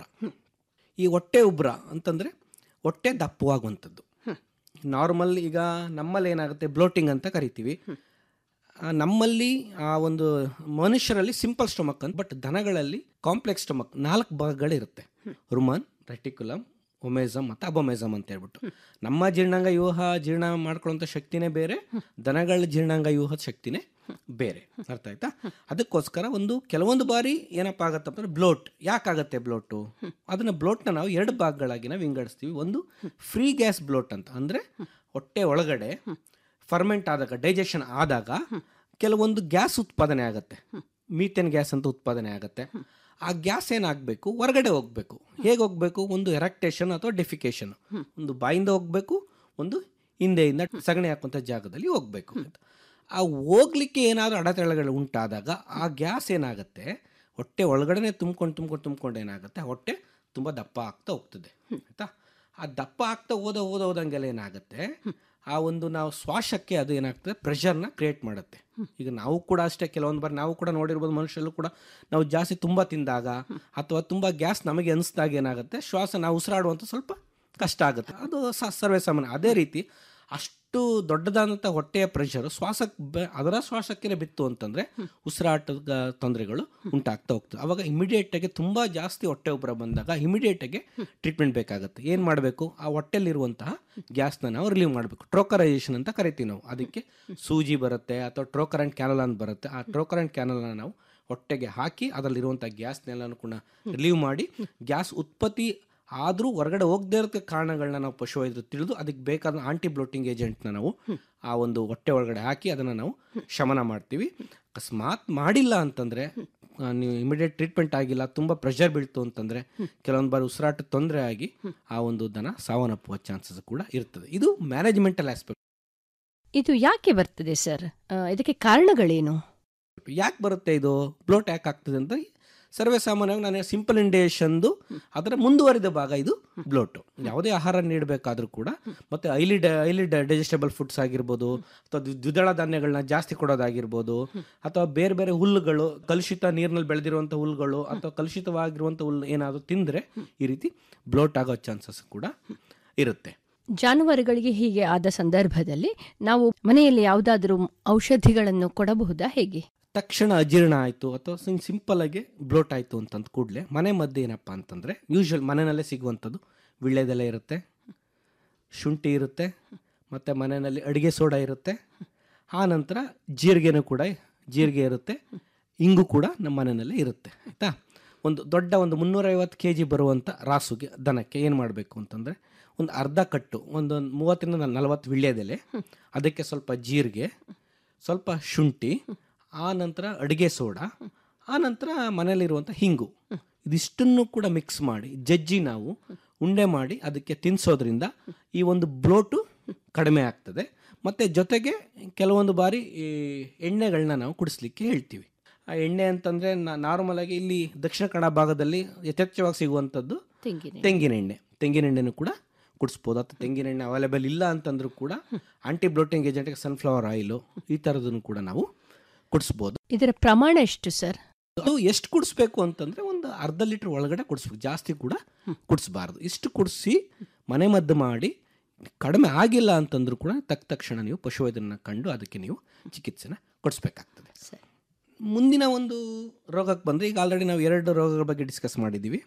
ಈ ಹೊಟ್ಟೆ ಉಬ್ಬರ ಅಂತಂದರೆ ಹೊಟ್ಟೆ ದಪ್ಪವಾಗುವಂಥದ್ದು ನಾರ್ಮಲ್ ಈಗ ನಮ್ಮಲ್ಲಿ ಏನಾಗುತ್ತೆ ಬ್ಲೋಟಿಂಗ್ ಅಂತ ಕರಿತೀವಿ ಆ, ನಮ್ಮಲ್ಲಿ ಆ ಒಂದು ಮನುಷ್ಯರಲ್ಲಿ ಸಿಂಪಲ್ ಸ್ಟೊಮಕ್ ಅಂತ ಬಟ್ ದನಗಳಲ್ಲಿ ಕಾಂಪ್ಲೆಕ್ಸ್ ಸ್ಟೊಮಕ್ ನಾಲ್ಕು ಭಾಗಗಳಿರುತ್ತೆ ರುಮನ್ ರೆಟಿಕ್ಯುಲಮ್ ಒಮೆಸಮ್ ಮತ್ತು ಅಬೊಮೆಸಮ್ ಅಂತ ಹೇಳ್ಬಿಟ್ಟು ನಮ್ಮ ಜೀರ್ಣಾಂಗ ವ್ಯೂಹ ಜೀರ್ಣ ಮಾಡ್ಕೊಳ್ಳೋಂಥ ಶಕ್ತಿನೇ ಬೇರೆ ದನಗಳ ಜೀರ್ಣಾಂಗ ವ್ಯೂಹದ ಶಕ್ತಿನೇ ಬೇರೆ ಅರ್ಥ ಆಯ್ತಾ ಅದಕ್ಕೋಸ್ಕರ ಒಂದು ಕೆಲವೊಂದು ಬಾರಿ ಏನಪ್ಪ ಆಗತ್ತಪ್ಪ ಅಂದ್ರೆ ಬ್ಲೋಟ್ ಯಾಕಾಗತ್ತೆ ಬ್ಲೋಟು ಅದನ್ನ ಬ್ಲೋಟ್ನ ನಾವು ಎರಡು ಭಾಗಗಳಾಗಿ ನಾವು ವಿಂಗಡಿಸ್ತೀವಿ ಒಂದು ಫ್ರೀ ಗ್ಯಾಸ್ ಬ್ಲೋಟ್ ಅಂತ ಅಂದರೆ ಹೊಟ್ಟೆ ಒಳಗಡೆ ಫರ್ಮೆಂಟ್ ಆದಾಗ ಡೈಜೆಷನ್ ಆದಾಗ ಕೆಲವೊಂದು ಗ್ಯಾಸ್ ಉತ್ಪಾದನೆ ಆಗುತ್ತೆ ಮೀಥೇನ್ ಗ್ಯಾಸ್ ಅಂತ ಉತ್ಪಾದನೆ ಆಗುತ್ತೆ ಆ ಗ್ಯಾಸ್ ಏನಾಗಬೇಕು ಹೊರಗಡೆ ಹೋಗಬೇಕು ಹೇಗೆ ಹೋಗಬೇಕು ಒಂದು ಎರೆಕ್ಟೇಷನ್ ಅಥವಾ ಡೆಫಿಕೇಶನ್ ಒಂದು ಬಾಯಿಂದ ಹೋಗಬೇಕು ಒಂದು ಹಿಂದೆಯಿಂದ ಸಗಣಿ ಹಾಕುವಂಥ ಜಾಗದಲ್ಲಿ ಹೋಗಬೇಕು ಆ ಹೋಗ್ಲಿಕ್ಕೆ ಏನಾದರೂ ಅಡೆತಡೆಗಳು ಉಂಟಾದಾಗ ಆ ಗ್ಯಾಸ್ ಏನಾಗುತ್ತೆ ಹೊಟ್ಟೆ ಒಳಗಡೆನೆ ತುಂಬ್ಕೊಂಡು ತುಂಬ್ಕೊಂಡು ತುಂಬ್ಕೊಂಡು ಏನಾಗುತ್ತೆ ಹೊಟ್ಟೆ ತುಂಬ ದಪ್ಪ ಆಗ್ತಾ ಹೋಗ್ತದೆ ಆಯ್ತಾ ಆ ದಪ್ಪ ಆಗ್ತಾ ಹೋದ ಹೋದ ಹೋದಂಗೆಲ್ಲ ಏನಾಗುತ್ತೆ ಆ ಒಂದು ನಾವು ಶ್ವಾಸಕ್ಕೆ ಅದು ಏನಾಗ್ತದೆ ಪ್ರೆಷರ್ನ ಕ್ರಿಯೇಟ್ ಮಾಡುತ್ತೆ ಈಗ ನಾವು ಕೂಡ ಅಷ್ಟೇ ಕೆಲವೊಂದು ಬಾರಿ ನಾವು ಕೂಡ ನೋಡಿರ್ಬೋದು ಮನುಷ್ಯರಲ್ಲೂ ಕೂಡ ನಾವು ಜಾಸ್ತಿ ತುಂಬ ತಿಂದಾಗ ಅಥವಾ ತುಂಬ ಗ್ಯಾಸ್ ನಮಗೆ ಅನಿಸಿದಾಗ ಏನಾಗುತ್ತೆ ಶ್ವಾಸ ನಾವು ಉಸಿರಾಡುವಂಥ ಸ್ವಲ್ಪ ಕಷ್ಟ ಆಗುತ್ತೆ ಅದು ಸ ಸರ್ವೇ ಸಾಮಾನ್ಯ ಅದೇ ರೀತಿ ಅಷ್ಟು ದೊಡ್ಡದಾದಂಥ ಹೊಟ್ಟೆಯ ಪ್ರೆಷರು ಶ್ವಾಸಕ್ಕೆ ಬ ಅದರ ಶ್ವಾಸಕ್ಕೆ ಬಿತ್ತು ಅಂತಂದರೆ ಉಸಿರಾಟದ ತೊಂದರೆಗಳು ಉಂಟಾಗ್ತಾ ಹೋಗ್ತದೆ ಅವಾಗ ಇಮಿಡಿಯೇಟಾಗಿ ತುಂಬ ಜಾಸ್ತಿ ಹೊಟ್ಟೆ ಉಬ್ಬರ ಬಂದಾಗ ಇಮಿಡಿಯೇಟಾಗಿ ಟ್ರೀಟ್ಮೆಂಟ್ ಬೇಕಾಗುತ್ತೆ ಏನು ಮಾಡಬೇಕು ಆ ಹೊಟ್ಟೆಲಿರುವಂತಹ ಗ್ಯಾಸ್ನ ನಾವು ರಿಲೀವ್ ಮಾಡಬೇಕು ಟ್ರೋಕರೈಸೇಷನ್ ಅಂತ ಕರಿತೀವಿ ನಾವು ಅದಕ್ಕೆ ಸೂಜಿ ಬರುತ್ತೆ ಅಥವಾ ಟ್ರೋಕರ್ ಆ್ಯಂಡ್ ಕ್ಯಾನಲ್ ಅಂತ ಬರುತ್ತೆ ಆ ಟ್ರೋಕರ್ ಆ್ಯಂಡ್ ಕ್ಯಾನಲ್ನ ನಾವು ಹೊಟ್ಟೆಗೆ ಹಾಕಿ ಅದರಲ್ಲಿರುವಂಥ ಗ್ಯಾಸ್ನೆಲ್ಲನೂ ಕೂಡ ರಿಲೀವ್ ಮಾಡಿ ಗ್ಯಾಸ್ ಉತ್ಪತ್ತಿ ಆದರೂ ಹೊರಗಡೆ ಹೋಗದೇ ಇರೋದಕ್ಕೆ ಕಾರಣಗಳನ್ನ ನಾವು ಪಶುವೈದ್ಯರು ತಿಳಿದು ಅದಕ್ಕೆ ಬೇಕಾದ ಆಂಟಿ ಬ್ಲೋಟಿಂಗ್ ಏಜೆಂಟ್ನ ನಾವು ಆ ಒಂದು ಹೊಟ್ಟೆ ಒಳಗಡೆ ಹಾಕಿ ಅದನ್ನು ನಾವು ಶಮನ ಮಾಡ್ತೀವಿ ಅಕಸ್ಮಾತ್ ಮಾಡಿಲ್ಲ ಅಂತಂದರೆ ನೀವು ಇಮಿಡಿಯೇಟ್ ಟ್ರೀಟ್ಮೆಂಟ್ ಆಗಿಲ್ಲ ತುಂಬ ಪ್ರೆಷರ್ ಬೀಳ್ತು ಅಂತಂದರೆ ಕೆಲವೊಂದು ಬಾರಿ ಉಸಿರಾಟ ತೊಂದರೆ ಆಗಿ ಆ ಒಂದು ದನ ಸಾವನ್ನಪ್ಪುವ ಚಾನ್ಸಸ್ ಕೂಡ ಇರ್ತದೆ ಇದು ಮ್ಯಾನೇಜ್ಮೆಂಟಲ್ ಆಸ್ಪೆಕ್ಟ್ ಇದು ಯಾಕೆ ಬರ್ತದೆ ಸರ್ ಆ, ಇದಕ್ಕೆ ಕಾರಣಗಳೇನು ಯಾಕೆ ಬರುತ್ತೆ ಇದು ಬ್ಲೋಟ್ ಯಾಕೆ ಆಗ್ತದೆ ಅಂತ ಸರ್ವೇ ಸಾಮಾನ್ಯವಾಗಿ ನಾನು ಸಿಂಪಲ್ ಇಂಡೇಷನ್ದು ಅದರ ಮುಂದುವರಿದ ಭಾಗ ಇದು ಬ್ಲೋಟು ಯಾವುದೇ ಆಹಾರ ನೀಡಬೇಕಾದ್ರೂ ಕೂಡ ಮತ್ತು ಐಲಿ ಡ ಐಲಿ ಡೈಜೆಸ್ಟಬಲ್ ಫುಡ್ಸ್ ಆಗಿರ್ಬೋದು ಅಥವಾ ದ್ವಿ- ದ್ವಿದಳ ಧಾನ್ಯಗಳನ್ನ ಜಾಸ್ತಿ ಕೊಡೋದಾಗಿರ್ಬೋದು ಅಥವಾ ಬೇರೆ ಬೇರೆ ಹುಲ್ಲುಗಳು ಕಲುಷಿತ ನೀರಿನಲ್ಲಿ ಬೆಳೆದಿರುವಂಥ ಹುಲ್ಲುಗಳು ಅಥವಾ ಕಲುಷಿತವಾಗಿರುವಂಥ ಹುಲ್ಲು ಏನಾದರೂ ತಿಂದರೆ ಈ ರೀತಿ ಬ್ಲೋಟ್ ಆಗೋ ಚಾನ್ಸಸ್ ಕೂಡ ಇರುತ್ತೆ ಜಾನುವಾರುಗಳಿಗೆ ಹೀಗೆ ಆದ ಸಂದರ್ಭದಲ್ಲಿ ನಾವು ಮನೆಯಲ್ಲಿ ಯಾವುದಾದ್ರೂ ಔಷಧಿಗಳನ್ನು ಕೊಡಬಹುದಾ ಹೇಗೆ ತಕ್ಷಣ ಅಜೀರ್ಣ ಆಯಿತು ಅಥವಾ ಸಿಂ ಸಿಂಪಲ್ ಆಗಿ ಬ್ಲೋಟ್ ಆಯಿತು ಅಂತಂದ ಕೂಡಲೇ ಮನೆ ಮದ್ದು ಏನಪ್ಪ ಅಂತಂದರೆ ಯೂಶ್ವಲ್ ಮನೆಯಲ್ಲೇ ಸಿಗುವಂಥದ್ದು ವಿಳ್ಳೆದೆಲೆ ಇರುತ್ತೆ ಶುಂಠಿ ಇರುತ್ತೆ ಮತ್ತು ಮನೆಯಲ್ಲಿ ಅಡುಗೆ ಸೋಡಾ ಇರುತ್ತೆ ಆ ನಂತರ ಜೀರಿಗೆನೂ ಕೂಡ ಜೀರಿಗೆ ಇರುತ್ತೆ ಇಂಗು ಕೂಡ ನಮ್ಮ ಮನೆಯಲ್ಲೇ ಇರುತ್ತೆ ಆಯಿತಾ ಒಂದು ದೊಡ್ಡ ಒಂದು ಮುನ್ನೂರೈವತ್ತು ಕೆ ಜಿ ಬರುವಂಥ ರಾಸುಗೆ ದನಕ್ಕೆ ಏನು ಮಾಡಬೇಕು ಅಂತಂದರೆ ಒಂದು ಅರ್ಧ ಕಟ್ಟು ಒಂದು ಮೂವತ್ತರಿಂದ ನಲವತ್ತು ವಿಳ್ಯದೆಲೆ ಅದಕ್ಕೆ ಸ್ವಲ್ಪ ಜೀರಿಗೆ ಸ್ವಲ್ಪ ಶುಂಠಿ ಆ ನಂತರ ಅಡುಗೆ ಸೋಡಾ ಆ ನಂತರ ಮನೆಯಲ್ಲಿರುವಂಥ ಹಿಂಗು ಇದಿಷ್ಟನ್ನು ಕೂಡ ಮಿಕ್ಸ್ ಮಾಡಿ ಜಜ್ಜಿ ನಾವು ಉಂಡೆ ಮಾಡಿ ಅದಕ್ಕೆ ತಿನ್ನಿಸೋದ್ರಿಂದ ಈ ಒಂದು ಬ್ಲೋಟು ಕಡಿಮೆ ಆಗ್ತದೆ ಮತ್ತು ಜೊತೆಗೆ ಕೆಲವೊಂದು ಬಾರಿ ಈ ಎಣ್ಣೆಗಳನ್ನ ನಾವು ಕುಡಿಸ್ಲಿಕ್ಕೆ ಹೇಳ್ತೀವಿ ಆ ಎಣ್ಣೆ ಅಂತಂದರೆ ನಾರ್ಮಲ್ ಆಗಿ ಇಲ್ಲಿ ದಕ್ಷಿಣ ಕನ್ನಡ ಭಾಗದಲ್ಲಿ ಯಥೇಚ್ಛವಾಗಿ ಸಿಗುವಂಥದ್ದು ತೆಂಗಿನ ತೆಂಗಿನ ಎಣ್ಣೆ ತೆಂಗಿನ ಎಣ್ಣೆನೂ ಕೂಡ ಕುಡಿಸ್ಬೋದು ಅಥವಾ ತೆಂಗಿನ ಎಣ್ಣೆ ಅವೈಲೇಬಲ್ ಇಲ್ಲ ಅಂತಂದ್ರೂ ಕೂಡ ಆಂಟಿ ಬ್ಲೋಟಿಂಗ್ ಏಜೆಂಟ್ಗೆ ಸನ್ಫ್ಲವರ್ ಆಯಿಲು ಈ ಥರದನ್ನು ಕೂಡ ನಾವು ಕುಡಿಸ್ಬೋದು ಇದರ ಪ್ರಮಾಣ ಎಷ್ಟು ಸರ್ ಅದು ಎಷ್ಟು ಕುಡಿಸ್ಬೇಕು ಅಂತಂದರೆ ಒಂದು ಅರ್ಧ ಲೀಟ್ರ್ ಒಳಗಡೆ ಕುಡಿಸ್ಬೇಕು ಜಾಸ್ತಿ ಕೂಡ ಕುಡಿಸ್ಬಾರ್ದು ಇಷ್ಟು ಕುಡಿಸಿ ಮನೆ ಮದ್ದು ಮಾಡಿ ಕಡಿಮೆ ಆಗಿಲ್ಲ ಅಂತಂದ್ರೂ ಕೂಡ ತಕ್ಕ ತಕ್ಷಣ ನೀವು ಪಶುವೈದ್ಯರನ್ನ ಕಂಡು ಅದಕ್ಕೆ ನೀವು ಚಿಕಿತ್ಸೆನ ಕೊಡಿಸ್ಬೇಕಾಗ್ತದೆ ಮುಂದಿನ ಒಂದು ರೋಗಕ್ಕೆ ಬಂದರೆ ಈಗ ಆಲ್ರೆಡಿ ನಾವು ಎರಡು ರೋಗಗಳ ಬಗ್ಗೆ ಡಿಸ್ಕಸ್ ಮಾಡಿದ್ದೀವಿ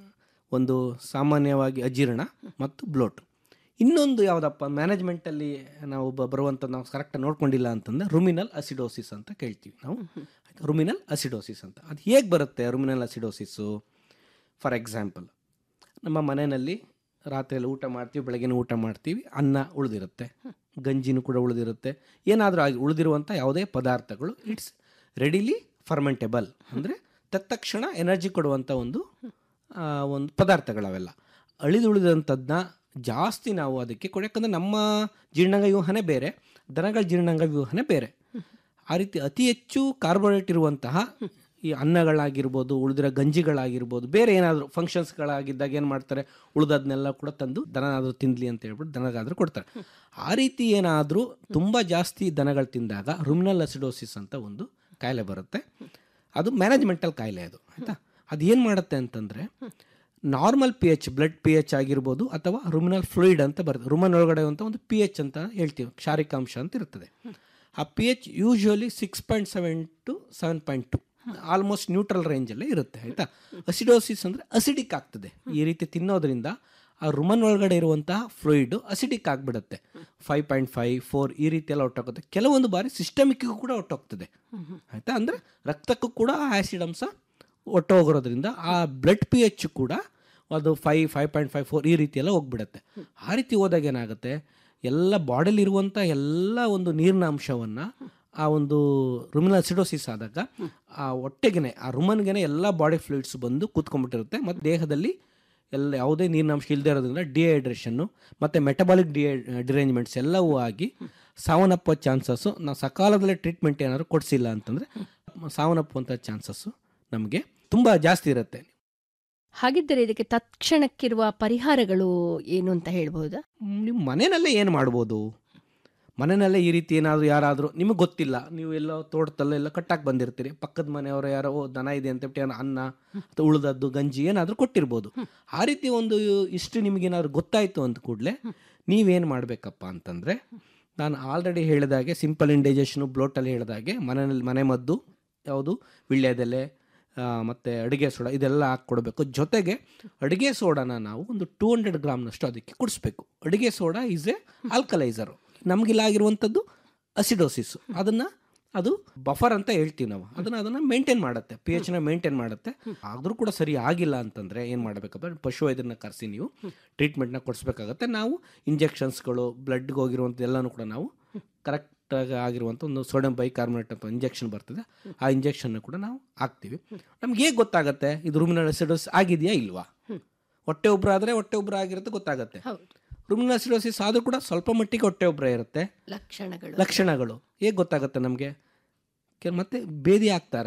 ಒಂದು ಸಾಮಾನ್ಯವಾಗಿ ಅಜೀರ್ಣ ಮತ್ತು ಬ್ಲೋಟ್ ಇನ್ನೊಂದು ಯಾವುದಪ್ಪ ಮ್ಯಾನೇಜ್ಮೆಂಟಲ್ಲಿ ನಾವು ಬ- ಬರುವಂಥ ನಾವು ಕರೆಕ್ಟಾಗಿ ನೋಡ್ಕೊಂಡಿಲ್ಲ ಅಂತಂದರೆ ರುಮಿನಲ್ ಅಸಿಡೋಸಿಸ್ ಅಂತ ಕೇಳ್ತೀವಿ ನಾವು ರುಮಿನಲ್ ಅಸಿಡೋಸಿಸ್ ಅಂತ ಅದು ಹೇಗೆ ಬರುತ್ತೆ ರುಮಿನಲ್ ಅಸಿಡೋಸಿಸ್ಸು ಫಾರ್ ಎಕ್ಸಾಂಪಲ್ ನಮ್ಮ ಮನೆಯಲ್ಲಿ ರಾತ್ರಿಯಲ್ಲಿ ಊಟ ಮಾಡ್ತೀವಿ ಬೆಳಗ್ಗೆನೂ ಊಟ ಮಾಡ್ತೀವಿ ಅನ್ನ ಉಳಿದಿರುತ್ತೆ ಗಂಜಿನೂ ಕೂಡ ಉಳಿದಿರುತ್ತೆ ಏನಾದರೂ ಆಗಿ ಉಳಿದಿರುವಂಥ ಯಾವುದೇ ಪದಾರ್ಥಗಳು ಇಟ್ಸ್ ರೆಡಿಲಿ ಫರ್ಮೆಂಟೇಬಲ್ ಅಂದರೆ ತತ್ಕ್ಷಣ ಎನರ್ಜಿ ಕೊಡುವಂಥ ಒಂದು ಆ, ಒಂದು ಪದಾರ್ಥಗಳವೆಲ್ಲ ಅಳಿದು ಉಳಿದಂಥದ್ದನ್ನ ಜಾಸ್ತಿ ನಾವು ಅದಕ್ಕೆ ಕೊಡಿ ಯಾಕಂದರೆ ನಮ್ಮ ಜೀರ್ಣಾಂಗ ವ್ಯೂಹನೇ ಬೇರೆ ದನಗಳ ಜೀರ್ಣಾಂಗ ವ್ಯೂಹನೇ ಬೇರೆ ಆ ರೀತಿ ಅತಿ ಹೆಚ್ಚು ಕಾರ್ಬೋಹೈಡ್ರೇಟ್ ಇರುವಂತಹ ಈ ಅನ್ನಗಳಾಗಿರ್ಬೋದು ಉಳಿದಿರೋ ಗಂಜಿಗಳಾಗಿರ್ಬೋದು ಬೇರೆ ಏನಾದರೂ ಫಂಕ್ಷನ್ಸ್ಗಳಾಗಿದ್ದಾಗ ಏನು ಮಾಡ್ತಾರೆ ಉಳಿದದ್ನೆಲ್ಲ ಕೂಡ ತಂದು ದನನಾದರೂ ತಿನ್ನಲಿ ಅಂತ ಹೇಳ್ಬಿಟ್ಟು ದನಗಾದರೂ ಕೊಡ್ತಾರೆ ಆ ರೀತಿ ಏನಾದರೂ ತುಂಬ ಜಾಸ್ತಿ ದನಗಳು ತಿಂದಾಗ ರುಮಿನಲ್ ಅಸಿಡೋಸಿಸ್ ಅಂತ ಒಂದು ಕಾಯಿಲೆ ಬರುತ್ತೆ ಅದು ಮ್ಯಾನೇಜ್ಮೆಂಟಲ್ ಕಾಯಿಲೆ ಅದು ಆಯಿತಾ ಅದು ಏನು ಮಾಡುತ್ತೆ ಅಂತಂದರೆ normal P H blood P H ಆಗಿರ್ಬೋದು ಅಥವಾ ರುಮಿನಲ್ ಫ್ಲೂಯಿಡ್ ಅಂತ ಬರುತ್ತೆ ರುಮನ್ ಒಳಗಡೆ ಅಂತ ಒಂದು ಪಿ ಎಚ್ ಅಂತ ಹೇಳ್ತೀವಿ ಕ್ಷಾರಿಕಾಂಶ ಅಂತ ಇರ್ತದೆ ಆ P H usually six point seven to seven point two almost neutral ರೇಂಜಲ್ಲೇ ಇರುತ್ತೆ ಆಯಿತಾ ಅಸಿಡೋಸಿಸ್ ಅಂದರೆ ಅಸಿಡಿಕ್ ಆಗ್ತದೆ ಈ ರೀತಿ ತಿನ್ನೋದ್ರಿಂದ ಆ ರುಮನ್ ಒಳಗಡೆ ಇರುವಂತಹ ಫ್ಲೂಯಿಡ್ ಅಸಿಡಿಕ್ ಆಗಿಬಿಡುತ್ತೆ ಫೈವ್ ಪಾಯಿಂಟ್ ಫೈವ್ ಫೋರ್ ಈ ರೀತಿ ಎಲ್ಲ ಹೊಟ್ಟೋಗುತ್ತೆ ಕೆಲವೊಂದು ಬಾರಿ ಸಿಸ್ಟಮಿಕ್ಕಿಗೂ ಕೂಡ ಹೊಟ್ಟೋಗ್ತದೆ ಆಯಿತಾ ಅಂದರೆ ರಕ್ತಕ್ಕೂ ಕೂಡ ಆ ಆ್ಯಸಿಡ್ ಅಂಶ ಹೊಟ್ಟೋಗಿರೋದ್ರಿಂದ ಆ ಬ್ಲಡ್ ಪಿ ಎಚ್ ಕೂಡ ಅದು five five point five four ಈ ರೀತಿ ಎಲ್ಲ ಹೋಗ್ಬಿಡುತ್ತೆ ಆ ರೀತಿ ಹೋದಾಗ ಏನಾಗುತ್ತೆ ಎಲ್ಲ ಬಾಡಿಲಿ ಇರುವಂಥ ಎಲ್ಲ ಒಂದು ನೀರಿನ ಅಂಶವನ್ನು ಆ ಒಂದು ರುಮಿನಲ್ ಅಸಿಡೋಸಿಸ್ ಆದಾಗ ಆ ಹೊಟ್ಟೆಗೆನೆ ಆ ರುಮನ್ಗೆನೆ ಎಲ್ಲ ಬಾಡಿ ಫ್ಲೂಯಿಡ್ಸ್ ಬಂದು ಕೂತ್ಕೊಂಡ್ಬಿಟ್ಟಿರುತ್ತೆ ಮತ್ತು ದೇಹದಲ್ಲಿ ಎಲ್ಲ ಯಾವುದೇ ನೀರಿನ ಅಂಶ ಇಲ್ಲದೆ ಇರೋದ್ರಿಂದ ಡಿಹೈಡ್ರೇಷನ್ನು ಮತ್ತು ಮೆಟಬಾಲಿಕ್ ಡಿಹೈ ಡಿರೇಂಜ್ಮೆಂಟ್ಸ್ ಎಲ್ಲವೂ ಆಗಿ ಸಾವನ್ನಪ್ಪೋ ಚಾನ್ಸಸ್ಸು ನಾವು ಸಕಾಲದಲ್ಲೇ ಟ್ರೀಟ್ಮೆಂಟ್ ಏನಾದರೂ ಕೊಡಿಸಿಲ್ಲ ಅಂತಂದರೆ ಸಾವನ್ನಪ್ಪುವಂಥ ಚಾನ್ಸಸ್ಸು ನಮಗೆ ತುಂಬ ಜಾಸ್ತಿ ಇರುತ್ತೆ ಹಾಗಿದ್ದರೆ ಇದಕ್ಕೆ ತತ್ಕ್ಷಣಕ್ಕಿರುವ ಪರಿಹಾರಗಳು ಏನು ಅಂತ ಹೇಳ್ಬಹುದಾ ನೀವು ಮನೆಯಲ್ಲೇ ಏನು ಮಾಡ್ಬೋದು ಮನೆಯಲ್ಲೇ ಈ ರೀತಿ ಏನಾದರೂ ಯಾರಾದರೂ ನಿಮಗೆ ಗೊತ್ತಿಲ್ಲ ನೀವು ಎಲ್ಲೋ ತೋಟದಲ್ಲೋ ಎಲ್ಲ ಕಟ್ಟಾಗಿ ಬಂದಿರ್ತೀರಿ ಪಕ್ಕದ ಮನೆಯವರು ಯಾರೋ ಓ ದನ ಇದೆ ಅಂತ ಹೇಳ್ಬಿಟ್ಟು ಏನೋ ಅನ್ನ ಅಥವಾ ಉಳಿದದ್ದು ಗಂಜಿ ಏನಾದರೂ ಕೊಟ್ಟಿರ್ಬೋದು ಆ ರೀತಿ ಒಂದು ಇಷ್ಟು ನಿಮಗೇನಾದ್ರು ಗೊತ್ತಾಯಿತು ಅಂದ ಕೂಡಲೇ ನೀವೇನು ಮಾಡಬೇಕಪ್ಪ ಅಂತಂದರೆ ನಾನು ಆಲ್ರೆಡಿ ಹೇಳಿದಾಗೆ ಸಿಂಪಲ್ ಇಂಡೈಜೆಷನು ಬ್ಲೋಟಲ್ಲಿ ಹೇಳಿದಾಗೆ ಮನೆಯಲ್ಲಿ ಮನೆ ಮದ್ದು ಯಾವುದು ವಿಳ್ಯದೆಲೆ ಮತ್ತು ಅಡುಗೆ ಸೋಡಾ ಇದೆಲ್ಲ ಹಾಕ್ಕೊಡ್ಬೇಕು ಜೊತೆಗೆ ಅಡುಗೆ ಸೋಡಾನ ನಾವು ಒಂದು ಟೂ ಹಂಡ್ರೆಡ್ ಗ್ರಾಮ್ನಷ್ಟು ಅದಕ್ಕೆ ಕುಡಿಸ್ಬೇಕು ಅಡುಗೆ ಸೋಡಾ ಈಸ್ ಎ ಆಲ್ಕಲೈಸರು ನಮಗಿಲ್ಲ ಆಗಿರುವಂಥದ್ದು ಅಸಿಡೋಸಿಸ್ ಅದನ್ನು ಅದು ಬಫರ್ ಅಂತ ಹೇಳ್ತೀವಿ ನಾವು ಅದನ್ನು ಅದನ್ನು ಮೇಂಟೈನ್ ಮಾಡುತ್ತೆ ಪಿ ಎಚ್ನ ಮೇಂಟೈನ್ ಮಾಡುತ್ತೆ ಆದರೂ ಕೂಡ ಸರಿ ಆಗಿಲ್ಲ ಅಂತಂದರೆ ಏನು ಮಾಡಬೇಕಪ್ಪ ಪಶು ವೈದ್ಯರನ್ನ ಕರೆಸಿ ನೀವು ಟ್ರೀಟ್ಮೆಂಟ್ನ ಕೊಡಿಸ್ಬೇಕಾಗತ್ತೆ ನಾವು ಇಂಜೆಕ್ಷನ್ಸ್ಗಳು ಬ್ಲಡ್ಗೆ ಹೋಗಿರುವಂಥ ಎಲ್ಲನೂ ಕೂಡ ನಾವು ಕರೆಕ್ಟಾಗಿ ಆಗಿರುವಂಥ ಒಂದು ಸೋಡಿಯಂ ಬೈಕಾರ್ಬೊನೇಟ್ ಅಂತ ಇಂಜೆಕ್ಷನ್ ಬರ್ತದೆ ಆ ಇಂಜೆಕ್ಷನ್ನ ಕೂಡ ನಾವು ಹಾಕ್ತೀವಿ ನಮ್ಗೆ ಹೇಗೆ ಗೊತ್ತಾಗುತ್ತೆ ಇದು ರೂಮಿನಲ್ ಅಸಿಡೋಸ್ ಆಗಿದೆಯಾ ಇಲ್ವಾ ಹೊಟ್ಟೆ ಉಬ್ರ ಆದರೆ ಹೊಟ್ಟೆ ಉಬ್ರ ಆಗಿರುತ್ತೆ ಗೊತ್ತಾಗುತ್ತೆ ರೂಮಿನಲ್ ಅಸಿಡೋಸಿಸ್ ಆದರೂ ಕೂಡ ಸ್ವಲ್ಪ ಮಟ್ಟಿಗೆ ಹೊಟ್ಟೆ ಉಬ್ರ ಇರುತ್ತೆ ಲಕ್ಷಣಗಳು ಲಕ್ಷಣಗಳು ಹೇಗೆ ಗೊತ್ತಾಗುತ್ತೆ ನಮಗೆ ಕೆ ಮತ್ತೆ ಬೇದಿ ಆಗ್ತಾ ಇರುತ್ತೆ